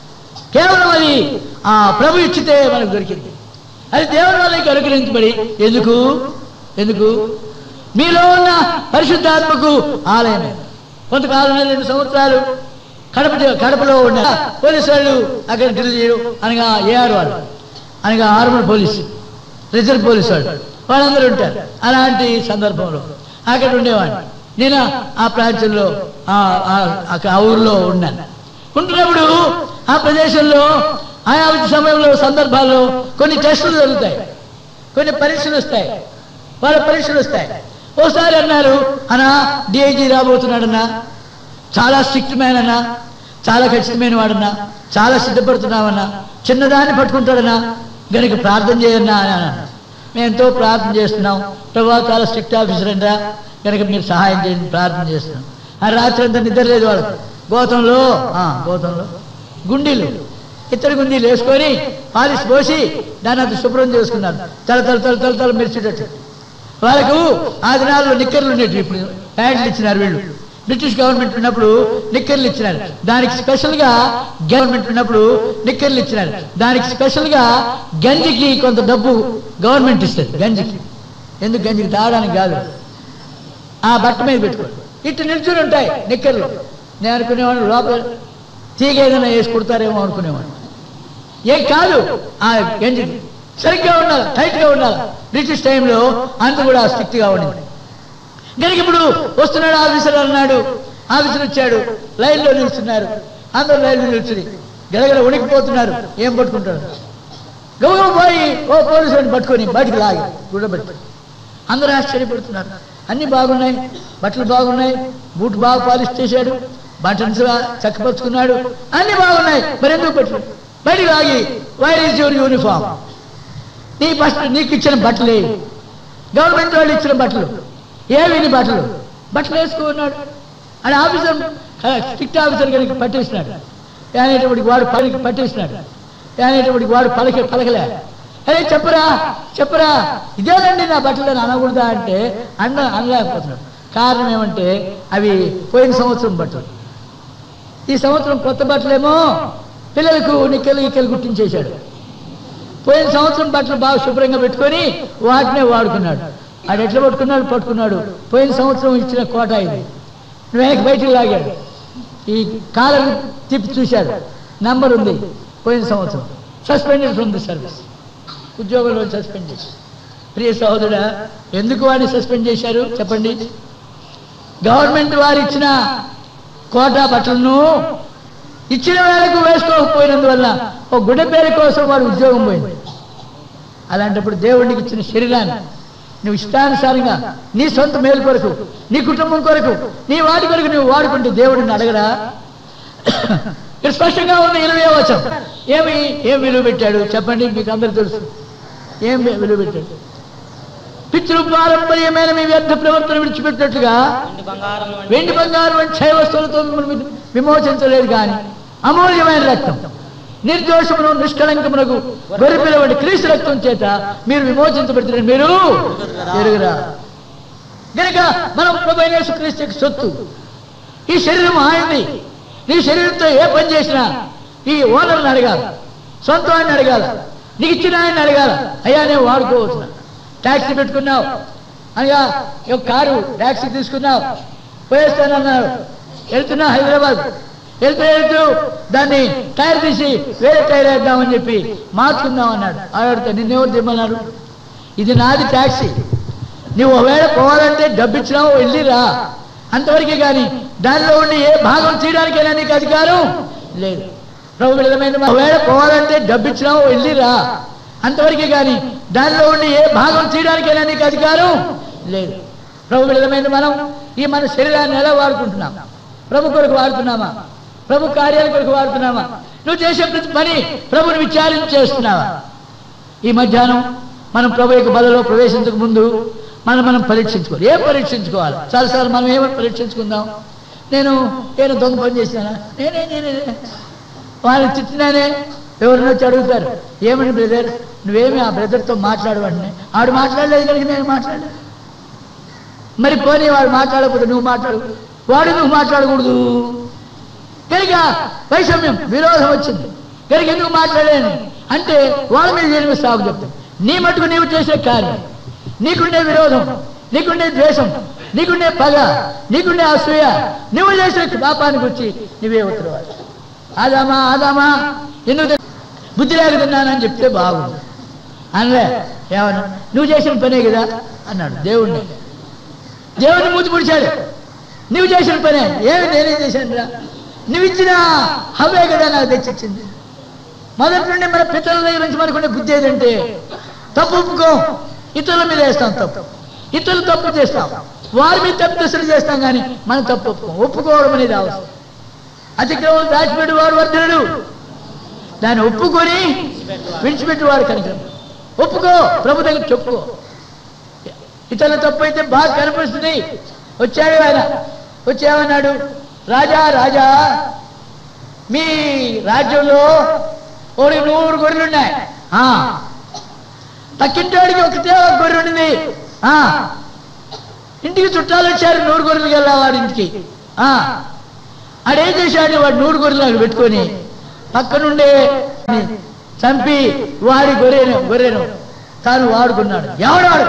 కేవలం అది ఆ ప్రభు ఇచ్చితే మనకు దొరికింది అది దేవుని వల్ల నీకు అనుగ్రహించబడి ఎందుకు ఎందుకు మీలో ఉన్న పరిశుద్ధాత్మకు ఆలయమే కొంతకాలం రెండు సంవత్సరాలు కడప కడపలో ఉన్న పోలీసు వాళ్ళు అక్కడ డ్రిల్ చేయడం అనగా ఏఆర్ వాళ్ళు అనగా ఆర్మల్ పోలీసు రిజర్వ్ పోలీసు వాళ్ళు వాళ్ళందరూ ఉంటారు అలాంటి సందర్భంలో అక్కడ ఉండేవాడిని నేను ఆ ప్రాంతంలో ఆ- ఆ- ఆ ఊరిలో ఉన్నాను ఉంటున్నప్పుడు ఆ ప్రదేశంలో ఆయా సమయంలో సందర్భాల్లో కొన్ని టెస్టులు జరుగుతాయి కొన్ని పరీక్షలు వస్తాయి వాళ్ళ పరీక్షలు వస్తాయి ఓసారి అన్నారు అన్నా డిఐజీ రాబోతున్నాడన్నా చాలా స్ట్రిక్ట్ మ్యాన్ అన్నా చాలా ఖచ్చితమైన వాడన్నా చాలా సిద్ధపడుతున్నామన్నా చిన్నదాన్ని పట్టుకుంటాడన్నా గనుక ప్రార్థన చేయన్నా అని అన్నాను మేము ఎంతో ప్రార్థన చేస్తున్నాం ప్రభావ చాలా స్ట్రిక్ట్ ఆఫీసర్ అంటా కనుక మీరు సహాయం చేయండి ప్రార్థన చేస్తున్నాం ఆ రాత్రి అంతా నిద్ర లేదు వాళ్ళకి గోతంలో ఆ, గోతంలో గుండీలు ఇద్దరు గుండీలు వేసుకొని పాలిష్ పోసి దాన్ని అంత శుభ్రం చేసుకున్నారు తల తల తల తల తల మెరిచేటట్టు వాళ్ళకు ఆ దినాల్లో నిక్కర్లు ఉండేవి ఇప్పుడు ప్యాంట్లు ఇచ్చినారు వీళ్ళు బ్రిటిష్ గవర్నమెంట్ ఉన్నప్పుడు నిక్కర్లు ఇచ్చినారు దానికి స్పెషల్గా గవర్నమెంట్ ఉన్నప్పుడు నిక్కర్లు ఇచ్చినారు దానికి స్పెషల్గా గంజికి కొంత డబ్బు గవర్నమెంట్ ఇస్తుంది గంజికి ఎందుకు గంజికి తాగడానికి కాదు ఆ బట్ట మీద పెట్టుకోండి ఇటు నిల్చుని ఉంటాయి నిక్కర్లు నేను అనుకునేవాడు లోపల తీగ ఏదైనా వేసి కుడతారేమో అనుకునేవాడు ఏం కాదు ఆ గంజి సరిగ్గా ఉండాలి టైట్గా ఉండాలి బ్రిటిష్ టైంలో అంత కూడా స్ట్రిక్ట్గా ఉండింది కనుక ఇప్పుడు వస్తున్నాడు ఆఫీసర్ అన్నాడు ఆఫీసర్ వచ్చాడు లైన్లో నిలుస్తున్నారు అందరూ లైన్లో నిల్చుని గడగడ ఉనికిపోతున్నారు ఏం పట్టుకుంటారు గౌరవం పోయి ఓ పోలీసులను పట్టుకొని బయటికి లాగి గుడ్డబెట్టి అందరూ ఆశ్చర్యపడుతున్నారు అన్ని బాగున్నాయి బట్టలు బాగున్నాయి బూట్ బాగా పాలిష్ చేశాడు బటన్స్ చక్కపరుచుకున్నాడు అన్ని బాగున్నాయి మరి ఎందుకు పెట్టు బయటికి లాగి వైర్ ఈజ్ యువర్ యూనిఫామ్ నీ ఫస్ట్ నీకు ఇచ్చిన బట్టలే గవర్నమెంట్ వాళ్ళు ఇచ్చిన బట్టలు ఏవి నీ బట్టలు బట్టలు వేసుకున్నాడు అని ఆఫీసర్ స్ట్రిక్ట్ ఆఫీసర్ కనుక పట్టేసినాడు అనేటప్పటికి వాడు పలికి పట్టేసినాడు అనేటప్పటికి వాడు పలక పలకలే అరే చెప్పరా చెప్పరా ఇదేనండి నా బట్టలు అని అనకూడదా అంటే అన్న అనలేకపోతున్నాడు కారణం ఏమంటే అవి పోయిన సంవత్సరం బట్టలు ఈ సంవత్సరం కొత్త బట్టలేమో పిల్లలకు నిక్కలు ఇక్కలు గుర్తించేశాడు పోయిన సంవత్సరం బట్టలు బాగా శుభ్రంగా పెట్టుకొని వాటినే వాడుకున్నాడు ఆడు ఎట్లా పట్టుకున్నాడు పట్టుకున్నాడు పోయిన సంవత్సరం ఇచ్చిన కోట ఇది నువ్వు వెనక్కి బయటికి లాగాడు ఈ కాలం తిప్పి చూశాడు నంబర్ ఉంది పోయిన సంవత్సరం సస్పెండెడ్ ఫ్రమ్ ది సర్వీస్ ఉద్యోగంలో సస్పెండ్ చేశారు ప్రియ సహోదరుడా ఎందుకు వాడిని సస్పెండ్ చేశారు చెప్పండి గవర్నమెంట్ వారు ఇచ్చిన కోటా బట్టలను ఇచ్చిన వేళకు వేసుకోకపోయినందువల్ల ఒక గుడ్డ పేరు కోసం వాడు ఉద్యోగం పోయింది అలాంటప్పుడు దేవుడికి ఇచ్చిన శరీరాన్ని నువ్వు ఇష్టానుసారంగా నీ సొంత మేలు కొరకు నీ కుటుంబం కొరకు నీ వాటి కొరకు నువ్వు వాడుకుంటే దేవుడిని అడగరా ఇక్కడ స్పష్టంగా ఉంది ఇరవై వచ్చాం ఏమి ఏం విలువ పెట్టాడు చెప్పండి మీకు అందరు తెలుసు ఏం విలువ పెట్టాడు పితృ పారంపర్యమైన మీ వ్యర్థ ప్రవర్తన విడిచిపెట్టినట్లుగా వెండి బంగారం వెండి బంగారు వంటి క్షయ వస్తువులతో మిమ్మల్ని వి- విమోచించలేదు కానీ అమూల్యమైన రక్తం నిర్దోషమును నిష్కళంకమునకు గొర్రెపిల్ల వంటి క్రీస్తు రక్తం చేత మీరు విమోచించబడుతున్నారు మీరు ఎరుగురా గనక మనం ప్రభు క్రీస్తు యొక్క సొత్తు ఈ శరీరం ఆయనది నీ శరీరంతో ఏ పని చేసినా ఈ ఓనర్ని అడగాల సొంత వాడిని అడగాల నీకు ఇచ్చిన ఆయన అడగాల అయ్యా నేను వాడుకోవచ్చు ట్యాక్సీ పెట్టుకున్నావు అనగా ఒక కారు ట్యాక్సీ తీసుకున్నావు పోయేస్తానన్నారు వెళ్తున్నా హైదరాబాద్ వెళ్తూ వెళ్తూ దాన్ని టైర్ తీసి వేరే టైర్ వేద్దామని చెప్పి మార్చుకుందాం అన్నాడు ఆడితే నిన్నెవరు దిమ్మన్నారు ఇది నాది ట్యాక్సీ నువ్వు ఒకవేళ పోవాలంటే డబ్బు ఇచ్చినావు వెళ్ళిరా అంతవరకే కానీ దానిలో ఉండి ఏ భాగం తీయడానికైనా నీకు అధికారం లేదు ప్రభు విధమైన ఒకవేళ పోవాలంటే డబ్బు ఇచ్చినావు వెళ్ళిరా అంతవరకే కానీ దానిలో ఉండి ఏ భాగం తీయడానికైనా నీకు అధికారం లేదు ప్రభు విధమైన మనం ఈ మన శరీరాన్ని ఎలా వాడుకుంటున్నాం ప్రభు కొరకు వాడుతున్నామా ప్రభు కార్యాల కొరకు వాడుతున్నామా నువ్వు చేసే ప్రతి పని ప్రభుని విచారించి చేస్తున్నావా ఈ మధ్యాహ్నం మనం ప్రభు యొక్క బలలో ప్రవేశించక ముందు మనం మనం పరీక్షించుకోవాలి ఏం పరీక్షించుకోవాలి చాలాసార్లు మనం ఏమని పరీక్షించుకుందాం నేను నేను దొంగ పని చేసినానా నేనే నేనే వాళ్ళని తిట్టినానే ఎవరిని వచ్చి అడుగుతారు ఏమని బ్రదర్ నువ్వేమి ఆ బ్రదర్తో మాట్లాడవండి ఆడు మాట్లాడలేదు కనుక నేను మాట్లాడలేదు మరి పోనీ వాడు మాట్లాడకపోతే నువ్వు మాట్లాడు వాడు నువ్వు మాట్లాడకూడదు కనుక వైషమ్యం విరోధం వచ్చింది కనుక ఎందుకు మాట్లాడాను అంటే వాళ్ళ మీద నేను సాగు చెప్తాను నీ మటుకు నీవు చేసే కార్యం నీకుండే విరోధం నీకుండే ద్వేషం నీకుండే పగ నీకుండే అసూయ నువ్వు చేసే పాపానికి వచ్చి నువ్వే ఉత్తరవాలి ఆదామా ఆదామా ఎందుకు తిన్నా- బుద్ధి లేక తిన్నానని చెప్తే బాగుంది అనలే ఏమన్నా నువ్వు చేసిన పనే కదా అన్నాడు దేవుణ్ణి దేవుని మూతి పుడిచాడు నువ్వు చేసిన పనే ఏమి నేనేం చేశాను రా నువ్వు ఇచ్చిన హవే కదా నాకు తెచ్చిచ్చింది మొదటి నుండి మన పితరుల దగ్గర నుంచి మనకునే బుద్ధి ఏదంటే తప్పు ఒప్పుకో ఇతరుల మీద వేస్తాం తప్పు ఇతరులు తప్పు చేస్తాం వారి మీద తప్పు దశలు చేస్తాం కానీ మనం తప్పు ఒప్పుకో ఒప్పుకోవడం అనేది అవసరం అతిక్రమం దాచిపెట్టి వాడు వర్ధనుడు దాన్ని ఒప్పుకొని విడిచిపెట్టేవాడు కనుక ఒప్పుకో ప్రభు దగ్గర చెప్పుకో ఇతరుల తప్పు అయితే బాగా కనిపిస్తుంది వచ్చాడు ఆయన వచ్చామన్నాడు రాజా రాజా మీ రాజ్యంలో ఒకటి నూరు గొర్రెలు ఉన్నాయి ఆ. పక్కింటోడికి ఒకటే ఒక గొర్రె ఉండింది ఆ. ఇంటికి చుట్టాలు వచ్చారు నూరు గొర్రెలు వెళ్ళా వాడి ఇంటికి ఆ. ఆడేం చేశాడు వాడు నూరు గొర్రెలు అక్కడ పెట్టుకొని పక్కనుండే చంపి వాడి గొర్రెను గొర్రెను తాను వాడుకున్నాడు ఎవడాడు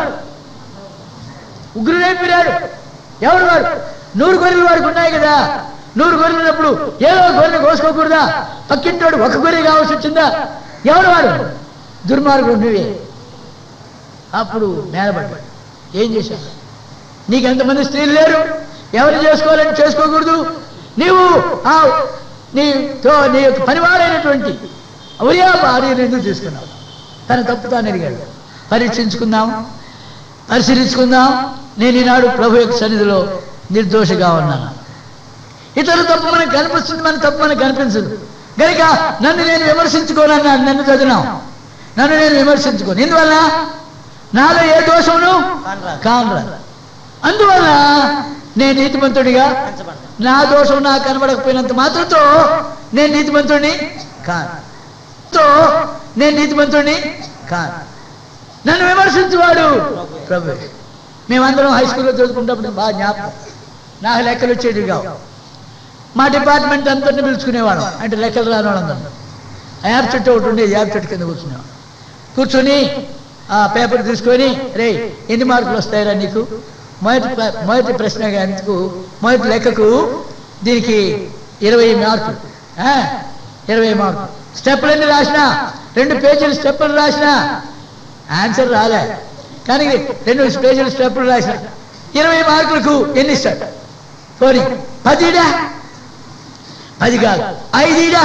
ఉగ్రుడైపోయాడు ఎవడు వాడు నూరు గొర్రెలు వాడికి ఉన్నాయి కదా నూరు గొర్రెలు ఉన్నప్పుడు ఏదో గొర్రెలు కోసుకోకూడదా పక్కింటోడు ఒక గొర్రె కావాల్సి వచ్చిందా ఎవడు వాడు దుర్మార్గుడు నువ్వే అప్పుడు నేలబడ్డాడు ఏం చేశాడు నీకు ఎంతమంది స్త్రీలు లేరు ఎవరు చేసుకోవాలని చేసుకోకూడదు నీవు ఆ నీతో నీ యొక్క పనివాడైనటువంటి ఉరియా భార్యను ఎందుకు తీసుకున్నావు తన తప్పు తాను ఎరిగాడు పరీక్షించుకుందాం పరిశీలించుకుందాం నేను ఈనాడు ప్రభు యొక్క సన్నిధిలో నిర్దోషిగా ఉన్నాను ఇతరుల తప్పు మనకు కనిపిస్తుంది మన తప్పు మనకు కనిపించదు గనుక నన్ను నేను విమర్శించుకోనన్నాడు నన్ను చదివినాం నన్ను నేను విమర్శించుకోను ఎందువల్ల నాలో ఏ దోషమును కానరాదు. కానరాదు అందువల్ల నేను నీతిమంతుడిగా ఎంచబడతాను. నా దోషం నాకు కనబడకపోయినంత మాత్రంతో నేను నీతిమంతుడిని కాను తో నేను నీతిమంతుడిని కాను నన్ను విమర్శించువాడు ప్రభు మేమందరం హై స్కూల్లో చదువుకుంటప్పుడు బాగా జ్ఞాపకం నాకు లెక్కలు వచ్చేటివి కావు మా డిపార్ట్మెంట్ అంతటిని పిలుచుకునేవాళ్ళం అంటే లెక్కలు రాని వాళ్ళందరం ఆ యాప్ చెట్టు ఒకటి ఉండేది యాప్ చెట్టు కింద కూర్చునేవాళ్ళం కూర్చొని ఆ పేపర్ తీసుకొని రే ఎన్ని మార్కులు వస్తాయిరా నీకు మొదటి ప్ర- మొదటి ప్రశ్న ఎందుకు మొదటి లెక్కకు దీనికి ఇరవై మార్కులు ఆ, ఇరవై మార్కులు స్టెప్పులన్నీ రాసిన రెండు పేజీలు స్టెప్పులు రాసిన ఆన్సర్ రాలే కానీ రెండు పేజీలు స్టెప్పులు రాసిన ఇరవై మార్కులకు ఎన్ని ఇస్తాడు పోనీ పదిడా పది కాదు ఐదుడా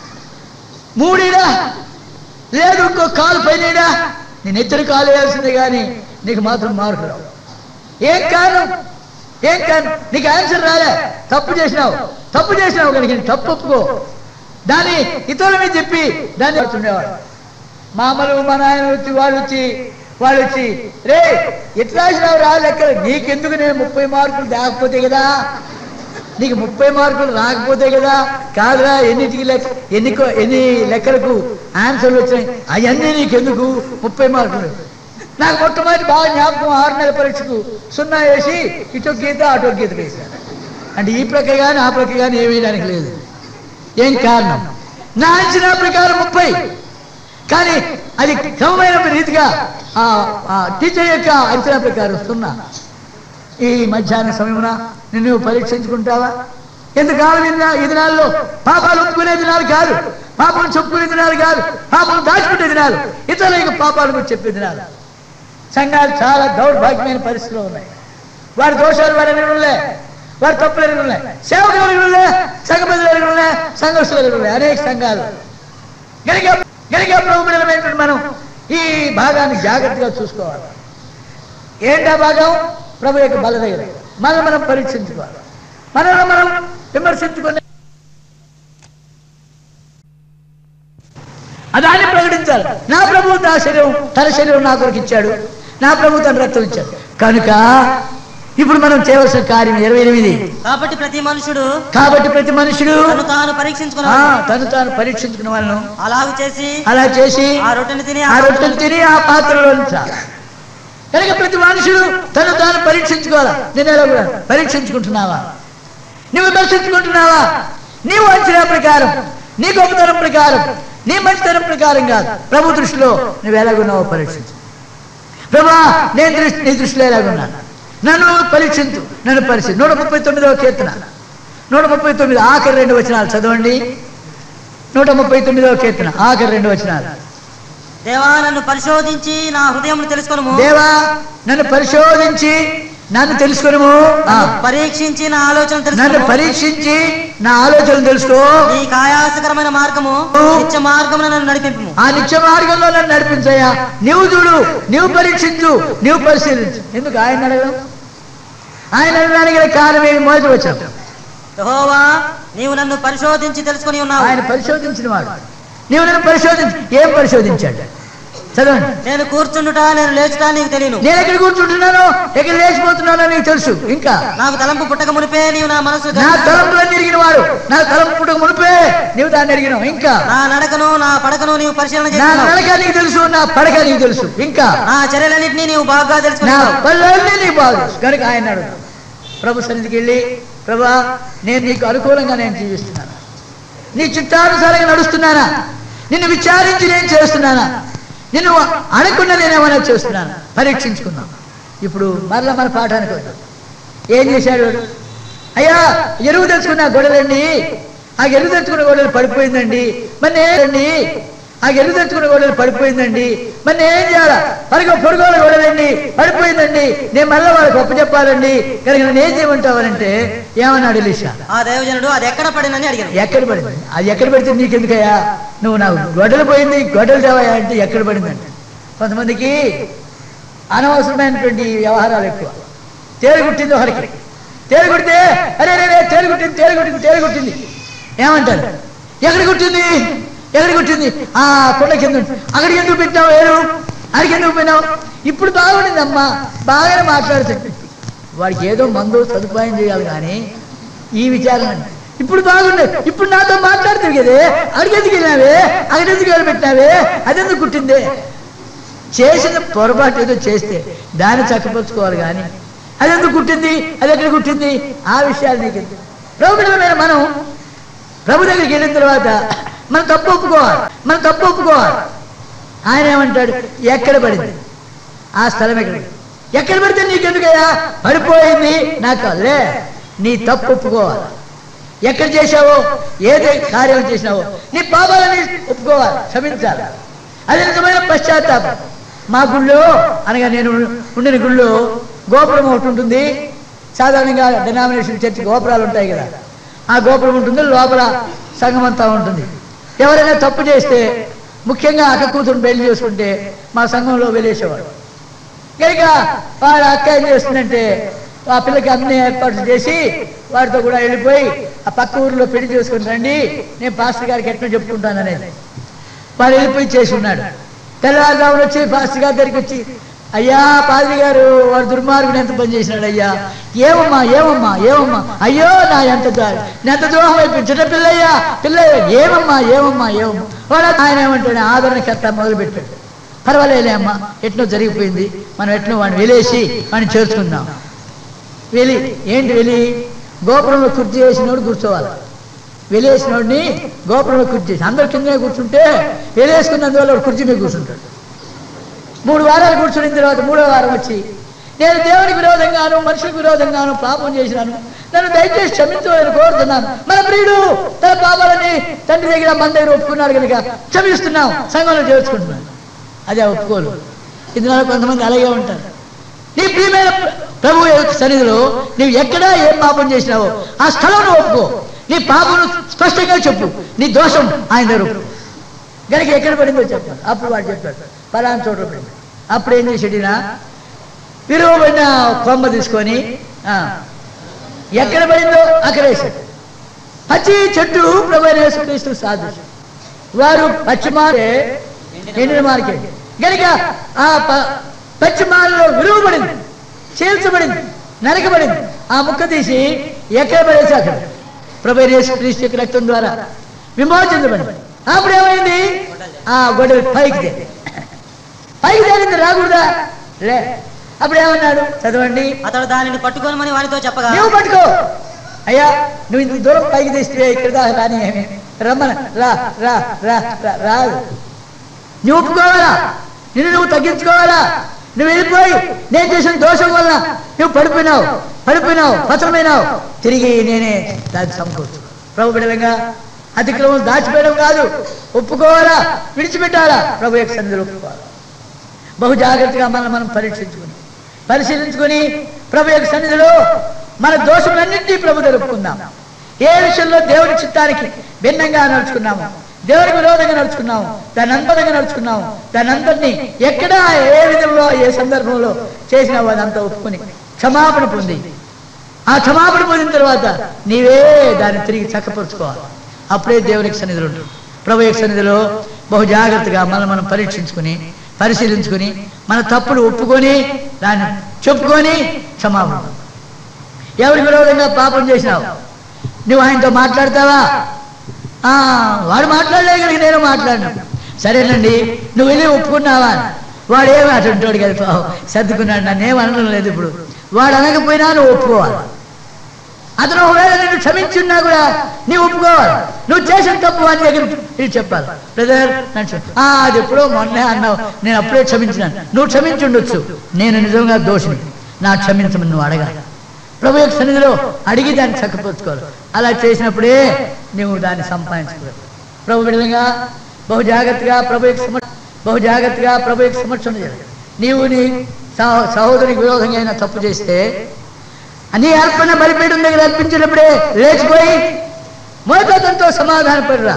మూడిడా లేదు ఇంకో కాలు పైనడా నేను ఇద్దరు కాలు వేయాల్సిందే కానీ నీకు మాత్రం మార్కు రావు ఏం కారణం ఏం కారణం నీకు ఆన్సర్ రాలే తప్పు చేసినావు తప్పు చేసినావు కనుక నీ తప్పు ఒప్పుకో దాన్ని ఇతరుల మీద చెప్పి దాన్ని పడుతుండేవాడు మామలు మా నాయన వచ్చి వాళ్ళు వచ్చి వాళ్ళు వచ్చి రే ఎట్లా రాసినావు రా లెక్కలు నీకెందుకు నేను ముప్పై మార్కులు దాకపోతే కదా నీకు ముప్పై మార్కులు రాకపోతే కదా కాదురా ఎన్నిటికి లెక్క ఎన్ని కో- ఎన్ని లెక్కలకు ఆన్సర్లు వచ్చినాయి అవన్నీ నీకెందుకు ముప్పై మార్కులు నాకు మొట్టమొదటి బాగా జ్ఞాపకం ఆరు నెలల పరీక్షకు సున్నా వేసి ఇటు గీత అటు గీత వేశాను అంటే ఈ ప్రక్క కానీ ఆ ప్రక్క కానీ ఏమీ వేయడానికి లేదు ఏం కారణం నా అంచనా ప్రకారం ముప్పై కానీ అది క్రమమైన రీతిగా ఆ ఆ టీచర్ యొక్క అంచనా ప్రకారం సున్నా ఈ మధ్యాహ్న సమయమున నిన్ను పరీక్షించుకుంటావా ఎందుకాలం ఈ దినాల్లో పాపాలు ఒప్పుకునే దినాలు కాదు పాపం చెప్పుకునే దినాలు కాదు పాపం దాచుకునే దినాలు ఇతరులకు పాపాలు గురించి చెప్పే దినాలు సంఘాలు చాలా దౌర్భాగ్యమైన పరిస్థితులు ఉన్నాయి వారి దోషాలు వారి ఎరుగులే వారి తప్పులు ఎరుగులే సేవకులు ఎరుగులే సంఘ ప్రజలు ఎరుగులే సంఘర్షులు ఎరుగులే అనేక సంఘాలు గరిగా గరిగా ప్రభుత్వమైనటువంటి మనం ఈ భాగాన్ని జాగ్రత్తగా చూసుకోవాలి ఏంటా భాగం ప్రభు యొక్క బల దగ్గర మనం మనం పరీక్షించుకోవాలి మనల్ని మనం విమర్శించుకునే అదాన్ని ప్రకటించాలి నా ప్రభు నా శరీరం తన శరీరం నా కొరకు ఇచ్చాడు నా ప్రభు తన రక్తం ఇచ్చాడు కనుక ఇప్పుడు మనం చేయవలసిన కార్యం ఇరవై ఎనిమిది కాబట్టి ప్రతి మనుషుడు కాబట్టి ప్రతి మనుషుడు తను తాను ఆ, పరీక్షించుకున్నాడు తను తాను పరీక్షించుకున్న వాళ్ళను అలాగ చేసి అలా చేసి ఆ రొట్టెని తిని ఆ రొట్టెలు తిని ఆ పాత్రలో ఉంచాలి కనుక ప్రతి మనుషుడు తను తాను పరీక్షించుకోవాలా నేను ఎలా కూడా పరీక్షించుకుంటున్నావా నువ్వు విమర్శించుకుంటున్నావా నీవు అంచనా ప్రకారం నీ గొప్పతనం ప్రకారం నీ మంచితనం ప్రకారం కాదు ప్రభు దృష్టిలో నువ్వు ఎలాగున్నావో పరీక్షించు ప్రభా నేను దృష్టి నీ దృష్టిలో ఎలాగున్నాను నన్ను పరీక్షించు నన్ను పరిశీలి నూట ముప్పై తొమ్మిదవ కీర్తన నూట ముప్పై తొమ్మిది ఆఖరి రెండు వచనాలు చదవండి నూట ముప్పై తొమ్మిదవ కీర్తన ఆఖరి రెండు వచనాలు దేవా నన్ను పరిశోధించి నా హృదయం తెలుసుకొనుము దేవా నన్ను పరిశోధించి నన్ను తెలుసుకును పరీక్షించి నా ఆలోచన నన్ను తెలుసుకొనుము పరీక్షించి నా ఆలోచనలు తెలుసుకో నీ కాయాసకరమైన మార్గము నిత్య మార్గమున నన్ను నడిపింపు ఆ నిత్య మార్గంలో నన్ను నడిపించయ్యా నీవు చూడు నీవు పరీక్షించు నీవు పరిశీలించు ఎందుకు ఆయన అడగడం ఆయన అడగడానికి గల కారణం ఏమి మొదటి వచ్చాం యెహోవా నీవు నన్ను పరిశోధించి తెలుసుకొని ఉన్నావు ఆయన పరిశోధించిన వాడు నీవు నన్ను పరిశోధించు ఏం పరిశోధించాడు చదవండి నేను కూర్చుండుట నేను లేచుట నీకు తెలియను నేను ఎక్కడ కూర్చుంటున్నానో ఎక్కడ లేచిపోతున్నానో నీకు తెలుసు ఇంకా నాకు తలంపు పుట్టక మునిపే నీవు నా మనసు నా తలంపులన్నీ ఎరిగిన వాడు నా తలంపు పుట్టక మునిపే నీవు దాన్ని ఎరిగినావు ఇంకా నా నడకను నా పడకను నీవు పరిశీలన నా చేస్తున్నావు నడక నీకు తెలుసు నా పడక నీకు తెలుసు ఇంకా నా చర్యలన్నింటినీ నీవు బాగా నా తెలుసుకున్నావు పనులన్నీ నీకు బాగు తెలుసు. కనుక ఆయన అడుగు ప్రభు సన్నిధికి వెళ్ళి ప్రభా నేను నీకు అనుకూలంగా నేను జీవిస్తున్నాను నీ చిట్టానుసారంగా నడుస్తున్నానా నిన్ను విచారించి నేను చేస్తున్నానా నిన్ను అడగకుండా నేను ఏమైనా చేస్తున్నాను పరీక్షించుకున్నాం ఇప్పుడు మరలా మన పాఠానికి వద్దాం ఏం చేశాడు వాడు? అయ్యా ఎరువు తెచ్చుకున్న గొడవలండి ఆ ఎరువు తెచ్చుకున్న గొడవలు పడిపోయిందండి మరి నేనండి ఆ ఎరుగు తెచ్చుకున్న గొడవలు పడిపోయిందండి మరి నేను ఏం చేయాలా పరుగు పొరుగుల గొడవలండి పడిపోయిందండి నేను మళ్ళీ వాళ్ళకి ఒప్పు చెప్పాలండి కనుక నేను ఏం చేయమంటావనంటే ఏమన్నాడు ఎలీషా ఆ దైవజనుడు అది ఎక్కడ పడిందని అడిగాను ఎక్కడ పడింది అది ఎక్కడ పడితే నీకెందుకయ్యా నువ్వు నాకు గొడ్డలు పోయింది గొడ్డలు తేవయ్యా అంటే ఎక్కడ పడిందంటే కొంతమందికి అనవసరమైనటువంటి వ్యవహారాలు ఎక్కువ తేలు కుట్టింది ఒకరికి తేలు కుడితే అరే రే రే తేలు కుట్టింది తేలు కుట్టింది తేలు కుట్టింది ఏమంటారు ఎక్కడ కుట్టింది ఎక్కడ కుట్టింది ఆ కొండ కింద ఉంది. అక్కడికి ఎందుకు పెట్టినావు ఏరు అక్కడికి ఎందుకు పోయినావు ఇప్పుడు బాగుండింది అమ్మా బాగానే మాట్లాడుతుంది వాడికి ఏదో మందు సదుపాయం చేయాలి కానీ ఈ విచారణ ఇప్పుడు బాగుండదు ఇప్పుడు నాతో మాట్లాడుతుంది కదే అడిగెందుకు వెళ్ళినావే అక్కడెందుకు వెళ్ళి పెట్టినావే అదెందుకు కుట్టిందే చేసిన పొరపాటు ఏదో చేస్తే దాన్ని చక్కపరుచుకోవాలి కానీ అదెందుకు కుట్టింది అది ఎక్కడ కుట్టింది ఆ విషయాలు నీకు ఎందుకు? ప్రభు బిడ్డలమైన మనం ప్రభు దగ్గరికి వెళ్ళిన తర్వాత మనం తప్పు ఒప్పుకోవాలి మనం తప్పు ఒప్పుకోవాలి ఆయన ఏమంటాడు ఎక్కడ పడింది ఆ స్థలం ఎక్కడ ఎక్కడ పడితే నీకెందుకయ్యా పడిపోయింది నాకు కాదులే నీ తప్పు ఒప్పుకోవాలి ఎక్కడ చేశావో ఏదే కార్యం చేసినావో నీ పాపాలని ఒప్పుకోవాలి క్షమించాలి అది నిజమైన పశ్చాత్తాపం మా గుళ్ళో అనగా నేను ఉండిన గుళ్ళో గోపురం ఒకటి ఉంటుంది సాధారణంగా డినామినేషన్ చర్చి గోపురాలు ఉంటాయి కదా ఆ గోపురం ఉంటుంది లోపల సంఘం అంతా ఉంటుంది ఎవరైనా తప్పు చేస్తే ముఖ్యంగా అక్క కూతురు పెళ్లి చేసుకుంటే మా సంఘంలో వెళ్ళేసేవాడు కనుక వాడు అక్క ఏం చేస్తుందంటే ఆ పిల్లకి అన్ని ఏర్పాట్లు చేసి వాడితో కూడా వెళ్ళిపోయి ఆ పక్క ఊరిలో పెళ్లి చేసుకుని రండి నేను పాస్టర్ గారికి ఎట్లా చెప్పుకుంటాను అనేది వాడు వెళ్ళిపోయి చేసి ఉన్నాడు తెల్లవారుజామున వచ్చి పాస్టర్ గారి దగ్గరికి వచ్చి అయ్యా పాదిరి గారు వాడు దుర్మార్గుడు ఎంత పని చేసినాడు అయ్యా ఏమమ్మా ఏమమ్మా ఏమమ్మా అయ్యో నా ఎంత ద్రోహం నా ఎంత ద్రోహం అయిపోయింది చిన్న పిల్లయ్యా పిల్లయ్య ఏమమ్మా ఏమమ్మా ఏమమ్మా వాడు ఆయన ఏమంటాడు ఆదరణకర్త మొదలు పెట్టాడు పర్వాలేలే అమ్మా ఎట్నో జరిగిపోయింది మనం ఎట్నో వాడిని వెలేసి వాడిని చేర్చుకుందాం వెలి ఏంటి వెలి గోపురంలో కుర్చీ వేసినోడు కూర్చోవాలి వెలేసినోడిని గోపురంలో కుర్చీ వేసి అందరు కిందనే కూర్చుంటే వెలేసుకున్నందువల్ల వాడు కుర్చీ మీద కూర్చుంటాడు మూడు వారాలు కూర్చున్న తర్వాత మూడో వారం వచ్చి నేను దేవునికి విరోధంగాను మనుషులకు విరోధంగాను పాపం చేసినాను నన్ను దయచేసి క్షమించమని కోరుతున్నాను మన ప్రియుడు తన పాపాలని తండ్రి దగ్గర మన దగ్గర ఒప్పుకున్నాడు కనుక క్షమిస్తున్నాం సంఘంలో చేర్చుకుంటున్నాను అదే ఒప్పుకోలు ఇందులో కొంతమంది అలాగే ఉంటారు నీ ప్రియమైన ప్రభు యొక్క సన్నిధిలో నీవు ఎక్కడా ఏం పాపం చేసినావో ఆ స్థలం ఒప్పుకో నీ పాపను స్పష్టంగా చెప్పు నీ దోషం ఆయన దగ్గర ఒప్పుకో. గనక ఎక్కడ పడిందో చెప్పాలి అప్పుడు వాడు చెప్పాడు పలానా చోట పడింది అప్పుడు ఏం చేసాడినా విలువబడిన కొమ్మ తీసుకొని ఆ, ఎక్కడ పడిందో అక్కడ వేశాడు పచ్చి చెట్టు ప్రభు యేసుక్రీస్తు సాదృశ్యం వారు పశ్చిమారే ఎండిన మార్కెట్ గనుక ఆ ప- పశ్చిమాలలో విలువబడింది చీల్చబడింది నరకబడింది ఆ ముక్క తీసి ఎక్కడ పడేసి అక్కడ ప్రభు యేసుక్రీస్తు యొక్క రక్తం ద్వారా విమోచించబడింది అప్పుడు ఏమైంది ఆ గొడవ పైకి తేలి పైకి తేలింది రాకూడదా లే అప్పుడు ఏమన్నాడు చదవండి అతడు దానిని పట్టుకోనమని వానితో చెప్పగా నువ్వు పట్టుకో అయ్యా నువ్వు ఇంత దూరం పైకి తెస్తే ఇక్కడ దాకా రాని ఏమి రమ్మన రా రా రా రా రాదు నువ్వు ఒప్పుకోవాలా నిన్ను నువ్వు తగ్గించుకోవాలా నువ్వు వెళ్ళిపోయి నేను చేసిన దోషం వల్ల నువ్వు పడిపోయినావు పడిపోయినావు పతనమైనావు తిరిగి నేనే దాన్ని సమకూర్చు ప్రభు బిడలంగా అతిక్రమం దాచిపోయడం కాదు ఒప్పుకోవాలా విడిచిపెట్టాలా ప్రభు యొక్క సన్నిధిలో ఒప్పుకోవాలా బహు జాగ్రత్తగా మనం మనం పరీక్షించుకుని పరిశీలించుకొని ప్రభు యొక్క సన్నిధిలో మన దోషములన్నింటినీ ప్రభు జరుపుకుందాం ఏ విషయంలో దేవుడి చిత్తానికి భిన్నంగా నడుచుకున్నాము దేవుడికి విరోధంగా నడుచుకున్నాము దాని అంతరంగా నడుచుకున్నాము దాని అందరినీ ఎక్కడ ఏ విధంలో ఏ సందర్భంలో చేసినావు అదంతా ఒప్పుకొని క్షమాపణ పొంది ఆ క్షమాపణ పొందిన తర్వాత నీవే దాన్ని తిరిగి చక్కపరుచుకోవాలి అప్పుడే దేవునికి సన్నిధిలో ఉంటుంది ప్రభు యొక్క సన్నిధిలో బహు జాగ్రత్తగా మనం మనం పరీక్షించుకుని పరిశీలించుకుని మన తప్పులు ఒప్పుకొని దాన్ని చెప్పుకొని క్షమాపణ ఎవరికి విరోధంగా పాపం చేసినావు నువ్వు ఆయనతో మాట్లాడతావా ఆ, వాడు మాట్లాడలే కనుక నేను మాట్లాడినా సరేనండి నువ్వు వెళ్ళి ఒప్పుకున్నావా వాడు ఏమి అటుంటాడు కదా పాపం సర్దుకున్నాడు నన్ను ఏం అనడం లేదు ఇప్పుడు వాడు అనకపోయినా నువ్వు ఒప్పుకోవాలి అతను ఒకవేళ నిన్ను క్షమించున్నా కూడా నీవు ఒప్పుకోవాలి నువ్వు చేసిన తప్పు వాని దగ్గర ఇది చెప్పాలి బ్రదర్ నన్ను క్షమి- ఆ, అది ఎప్పుడో మొన్నే అన్నావు నేను అప్పుడే క్షమించినాను నువ్వు క్షమించుండొచ్చు నేను నిజంగా దోషిని నా క్షమించమని నువ్వు అడగాలి ప్రభు యొక్క సన్నిధిలో అడిగి దాన్ని చక్కపరుచుకోవాలి అలా చేసినప్పుడే నువ్వు దాన్ని సంపాదించుకోవాలి ప్రభు విధంగా బహు జాగ్రత్తగా ప్రభు యొక్క సమర్ బహు జాగ్రత్తగా ప్రభు యొక్క సమక్షం నీవు నీ సహ- సహోదరికి విరోధంగా అయినా తప్పు చేస్తే నీ అర్పణ బలిపీఠం దగ్గర అర్పించినప్పుడే లేచిపోయి మోతతో సమాధానపడిరా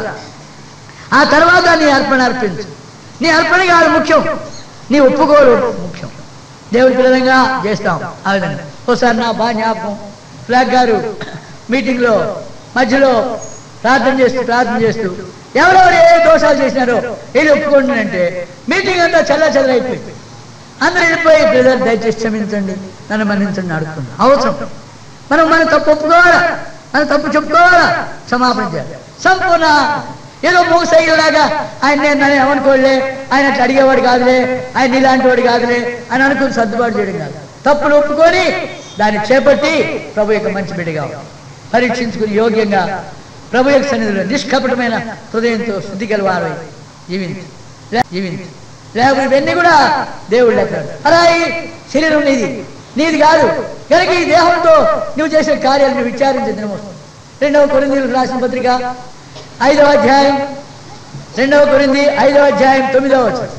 ఆ తర్వాత నీ అర్పణ అర్పించు నీ అర్పణ కాదు ముఖ్యం నీ ఒప్పుకోలు ముఖ్యం దేవుడి పిల్లలంగా చేస్తాం ఆ విధంగా ఒకసారి నా బాగా జ్ఞాపకం ఫ్లాగ్ గారు మీటింగ్లో మధ్యలో ప్రార్థన చేస్తూ ప్రార్థన చేస్తూ ఎవరెవరు ఏ దోషాలు చేసినారో వెళ్ళి ఒప్పుకోండి అంటే మీటింగ్ అంతా చల్ల చల్ల అయిపోయింది అందరూ వెళ్ళిపోయి బ్రదర్ దయచేసి క్షమించండి నన్ను మన్నించండి అడుగుతున్నాను అవసరం మనం మన తప్పు ఒప్పుకోవాలా మన తప్పు చెప్పుకోవాలా క్షమాపణ చేయాలి సంపూర్ణ ఏదో మూసయ్యలాగా ఆయన నేను నన్ను ఏమనుకోలే ఆయన అట్లా అడిగేవాడు కాదులే ఆయన ఇలాంటి వాడు కాదులే అని అనుకుని సర్దుబాటు చేయడం కాదు తప్పులు ఒప్పుకొని దాన్ని చేపట్టి ప్రభు యొక్క మంచి బిడ్డగా పరీక్షించుకుని యోగ్యంగా ప్రభు యొక్క సన్నిధిలో నిష్కపటమైన హృదయంతో శుద్ధి గలవారై జీవించు లే- జీవించు లేకపోతే ఇవన్నీ కూడా దేవుడు లెక్క అలా ఈ శరీరం నీది నీది కాదు కనుక ఈ దేహంతో నువ్వు చేసే కార్యాలను విచారించే దినం వస్తుంది రెండవ కొరిందీలకు రాసిన పత్రిక ఐదవ అధ్యాయం రెండవ కొరింది ఐదవ అధ్యాయం తొమ్మిదవ వచనం.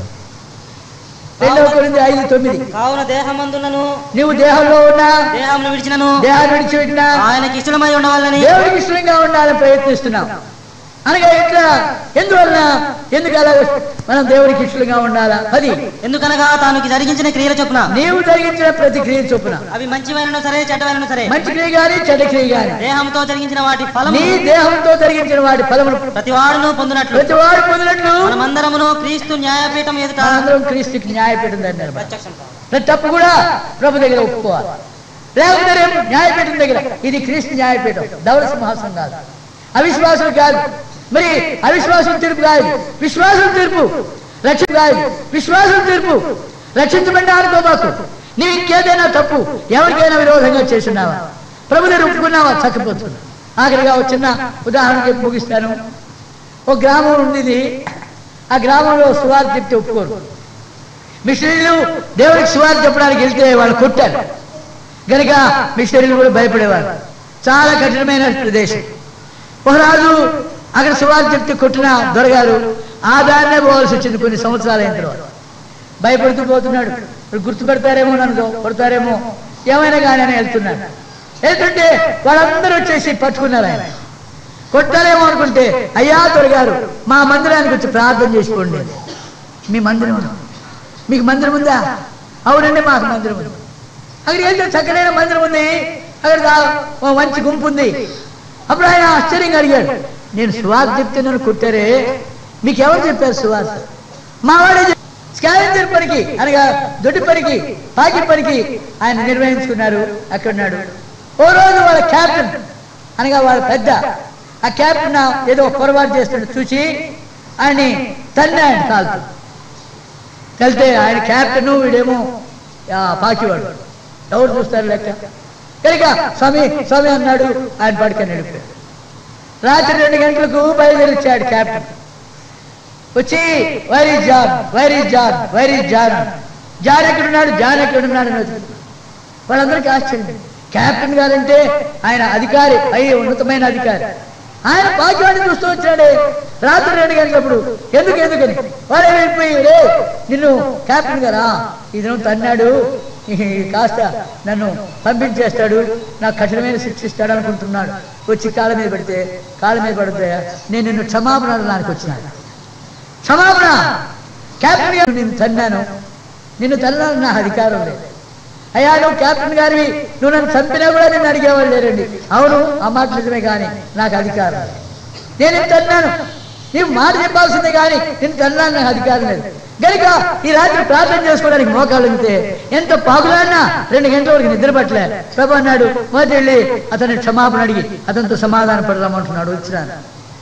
రెండవ కొరింది ఐదు తొమ్మిది కావున దేహమందులను నువ్వు దేహంలో ఉన్నా దేహమును విడిచినను దేహాన్ని విడిచిపెట్టినా ఆయనకి ఇష్టమై ఉండవాలని దేవుడికి ఇష్టంగా ఉండాలని ప్రయత్నిస్తున్నాం అనగా ఎట్లా ఎందువలన ఎందుకు అలా మనం దేవుడికి ఇష్టంగా ఉండాలా అది ఎందుకనగా తాను జరిగించిన క్రియల చొప్పున నీవు జరిగించిన ప్రతి క్రియ చొప్పున అవి మంచివైనను సరే చెడ్డవైనను సరే మంచి క్రియ గాని చెడ్డ క్రియ గాని దేహంతో జరిగించిన వాటి ఫలము నీ దేహంతో జరిగించిన వాటి ఫలములు ప్రతి వాడును పొందినట్లు ప్రతి వాడు పొందినట్లు మనమందరమును క్రీస్తు న్యాయపీఠం ఎదుట మనందరం క్రీస్తుకి న్యాయపీఠం దగ్గర నిలబడాలి. ప్రత్యక్షం కావాలి. ప్రతి తప్పు కూడా ప్రభు దగ్గర ఒప్పుకోవాలి లేకపోతే రేపు న్యాయపీఠం దగ్గర ఇది క్రీస్తు న్యాయపీఠం ధవల సింహాసనం కాదు అవిశ్వాసం కాదు మరి అవిశ్వాసం తీర్పు కాదు విశ్వాసం తీర్పు రక్షణ కాదు విశ్వాసం తీర్పు రక్షించబడిన అనుకోబాకు నీవు ఇంకేదైనా తప్పు ఎవరికైనా విరోధంగా చేస్తున్నావా ప్రభు దగ్గర ఒప్పుకున్నావా చచ్చిపోతున్నా ఆఖరిగా ఒక చిన్న ఉదాహరణ చెప్పి ముగిస్తాను ఒక గ్రామం ఉండేది ఆ గ్రామంలో సువార్త చెప్తే ఒప్పుకోరు మిషనరీలు దేవుడికి సువార్త చెప్పడానికి వెళ్తే వాళ్ళు కొట్టారు గనుక మిషనరీలు కూడా భయపడేవారు చాలా కఠినమైన ప్రదేశం ఒక రాజు అక్కడ సువార్త చెప్తే కొట్టిన దొరగారు ఆ దారినే పోవాల్సి వచ్చింది కొన్ని సంవత్సరాలు అయిన తర్వాత భయపడుతూ పోతున్నాడు ఇప్పుడు గుర్తుపెడతారేమో నన్ను కొడతారేమో ఏమైనా కానీ అని వెళ్తున్నాడు వెళ్తుంటే వాళ్ళందరూ వచ్చేసి పట్టుకున్నారు ఆయన కొట్టారేమో అనుకుంటే అయ్యా దొరగారు మా మందిరానికి వచ్చి ప్రార్థన చేసుకోండి మీ మందిరం ఉందా? మీకు మందిరం ఉందా అవునండి మాకు మందిరం ఉంది అక్కడ వెళ్తే చక్కనైన మందిరం ఉంది అక్కడ దా- ఓ మంచి గుంపు ఉంది అప్పుడు ఆయన ఆశ్చర్యంగా అడిగాడు నేను సువార్త చెప్తే నన్ను కొట్టారే మీకు ఎవరు చెప్పారు సువార్త మా వాడే చెప్- స్కావెంజర్ పనికి అనగా దొడ్డి పనికి పాకి పనికి ఆయన నిర్వహించుకున్నారు అక్కడ ఉన్నాడు ఓ రోజు వాళ్ళ క్యాప్టెన్ అనగా వాళ్ళ పెద్ద ఆ క్యాప్టెన్ ఏదో పొరపాటు చేస్తున్నాడు చూసి ఆయన్ని తన్నాడు కాలుతూ వెళ్తే ఆయన క్యాప్టెన్ వీడేమో ఆ, పాకివాడు ఎవరు చూస్తారు లెక్క కనుక స్వామి స్వామి అన్నాడు ఆయన పడుకొని వెళ్ళిపోయాడు రాత్రి రెండు గంటలకు బయలుదేరి వచ్చాడు క్యాప్టెన్ వచ్చి where is John where is John where is John John ఎక్కడున్నాడు జాన్ ఎక్కడున్నాడు అని వెతుకుతున్నాడు. వాళ్ళందరికీ ఆశ్చర్యం క్యాప్టెన్ గారంటే ఆయన అధికారి పై ఉన్నతమైన అధికారి ఆయన పాకివాడిని చూస్తూ వచ్చాడే రాత్రి రెండు గంటలప్పుడు ఎందుకు ఎందుకని వారే వెళ్ళిపోయి రే నిన్ను క్యాప్టెన్ గారా ఇది నువ్వు తన్నాడు ఈ కాస్త నన్ను పంపించేస్తాడు నాకు కఠినమైన శిక్ష ఇస్తాడు అనుకుంటున్నాడు వచ్చి కాళ్ళ మీద పెడితే కాళ్ళ మీద పడితే నేను నిన్ను క్షమాపణ అడగడానికి వచ్చినాను క్షమాపణ క్యాప్టెన్ గారు నిన్ను తన్నాను నిన్ను తన్నాను నా అధికారం లేదు అయ్యా నువ్వు క్యాప్టెన్ గారివి నువ్వు నన్ను చంపినా కూడా నేను అడిగేవాళ్ళు లేరండి అవును ఆ మాట నిజమే కానీ నాకు అధికారం లేదు. నేను ఇంత అన్నాను నీవు మాట చెప్పాల్సిందే కానీ నేను తన్నాను నాకు అధికారం లేదు గనుక ఈ రాత్రి ప్రార్థన చేసుకోవడానికి మోకాలు ఉంటే ఎంత పాకులన్నా రెండు గంటల వరకు నిద్ర పట్టలే ప్రభు అన్నాడు మొదటి వెళ్ళి అతని క్షమాపణ అడిగి అతనితో సమాధాన పడదామంటున్నాడు వచ్చినాను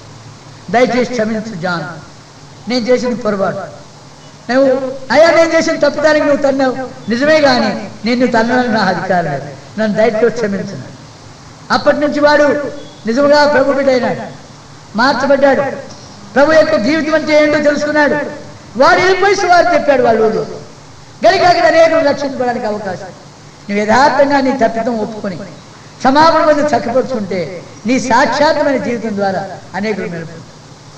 దయచేసి క్షమించు జాన్ నేను చేసింది పొరపాటు నువ్వు అయ్యా నేను చేసిన తప్పుదానికి నువ్వు తన్నావు నిజమే కానీ నిన్ను తన్నడానికి నా అధికారం లేదు నన్ను దయచేసి క్షమించను అప్పటి నుంచి వాడు నిజముగా ప్రభు బిడ్డైనాడు మార్చబడ్డాడు ప్రభు యొక్క జీవితం అంటే ఏంటో తెలుసుకున్నాడు వాడు వెళ్ళిపోయి సువారు చెప్పాడు వాళ్ళ ఊళ్ళో గనుక అక్కడ అనేకులు రక్షించబడడానికి అవకాశం నువ్వు యథార్థంగా నీ తప్పితం ఒప్పుకొని క్షమాపణ పొంది చక్కపరుచుకుంటే నీ సాక్షాత్మైన జీవితం ద్వారా అనేకులు మెరుపు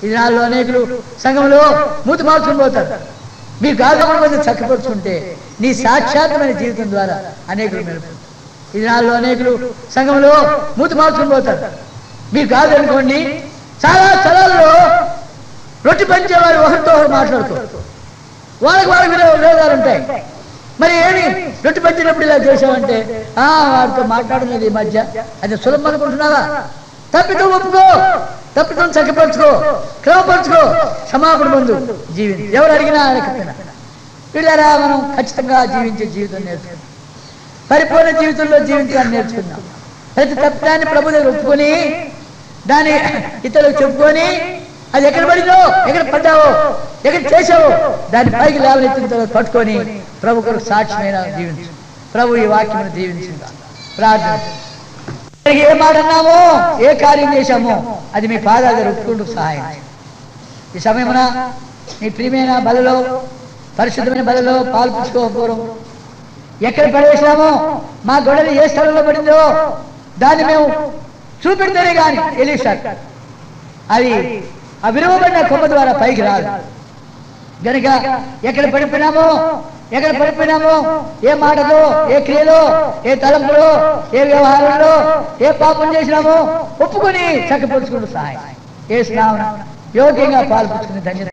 ఈ దినాల్లో అనేకులు సంఘంలో మూతి మార్చుకుని పోతారు మీరు కాకుండా కొంచెం చక్కపరుచుకుంటే నీ సాక్షాత్మైన జీవితం ద్వారా అనేకులు మెరుపు ఈ దినాల్లో అనేకులు సంఘంలో మూతి మార్చుకుని పోతారు మీరు కాదనుకోండి చాలా స్థలాల్లో రొట్టె పంచేవారు ఒకరితో ఒకరు మాట్లాడుకోరు వాళ్ళకి వాళ్ళకి విరో- విరోధాలు ఉంటాయి మరి ఏమి రొట్టె పంచినప్పుడు ఇలా చేసావంటే ఆ వాడితో మాట్లాడలేదు ఈ మధ్య అది సులభం అనుకుంటున్నావా తప్పితో ఒప్పుకో తప్పితో చక్కపరుచుకో క్రమపరుచుకో క్షమాపణ ముందు జీవించి ఎవరు అడిగినా అడగకపోయినా వీళ్ళారా మనం ఖచ్చితంగా జీవించే జీవితం నేర్చుకున్నాం పరిపూర్ణ జీవితంలో జీవించాలని నేర్చుకున్నాం ప్రతి తప్పిదాన్ని ప్రభు దగ్గర ఒప్పుకొని దాన్ని ఇతరులకు చెప్పుకొని అది ఎక్కడ పడిందో ఎక్కడ పడ్డావో ఎక్కడ చేసావో దాన్ని పైకి లేవనెత్తిన తర్వాత పట్టుకొని ప్రభు కొరకు సాక్ష్యమైన జీవించు ప్రభు ఈ వాక్యం దీవించిందా ప్రార్థన ఏ మాట అన్నామో ఏ కార్యం చేశామో అది మీ పాదాల దగ్గర ఒప్పుకుంటూ సహాయం చేయండి. ఈ సమయమున మీ ప్రియమైన బలలో పరిశుద్ధమైన బలలో పాలు పుచ్చుకోకపోవడం ఎక్కడ పడేసినామో మా గొడవలు ఏ స్థలంలో పడిందో దాన్ని మేము చూపెడితేనే కానీ ఎలీషా అది ఆ విలువబడిన కొమ్మ ద్వారా పైకి రాదు గనుక ఎక్కడ పడిపోయినామో ఎక్కడ పడిపోయినామో ఏ మాటలో ఏ క్రియలో ఏ తలంపులో ఏ వ్యవహారంలో ఏ పాపం చేసినామో ఒప్పుకొని చక్కపరుచుకుంటూ సహాయం ఏ స్నానం యోగ్యంగా పాల్పంచుకుని ధన్యత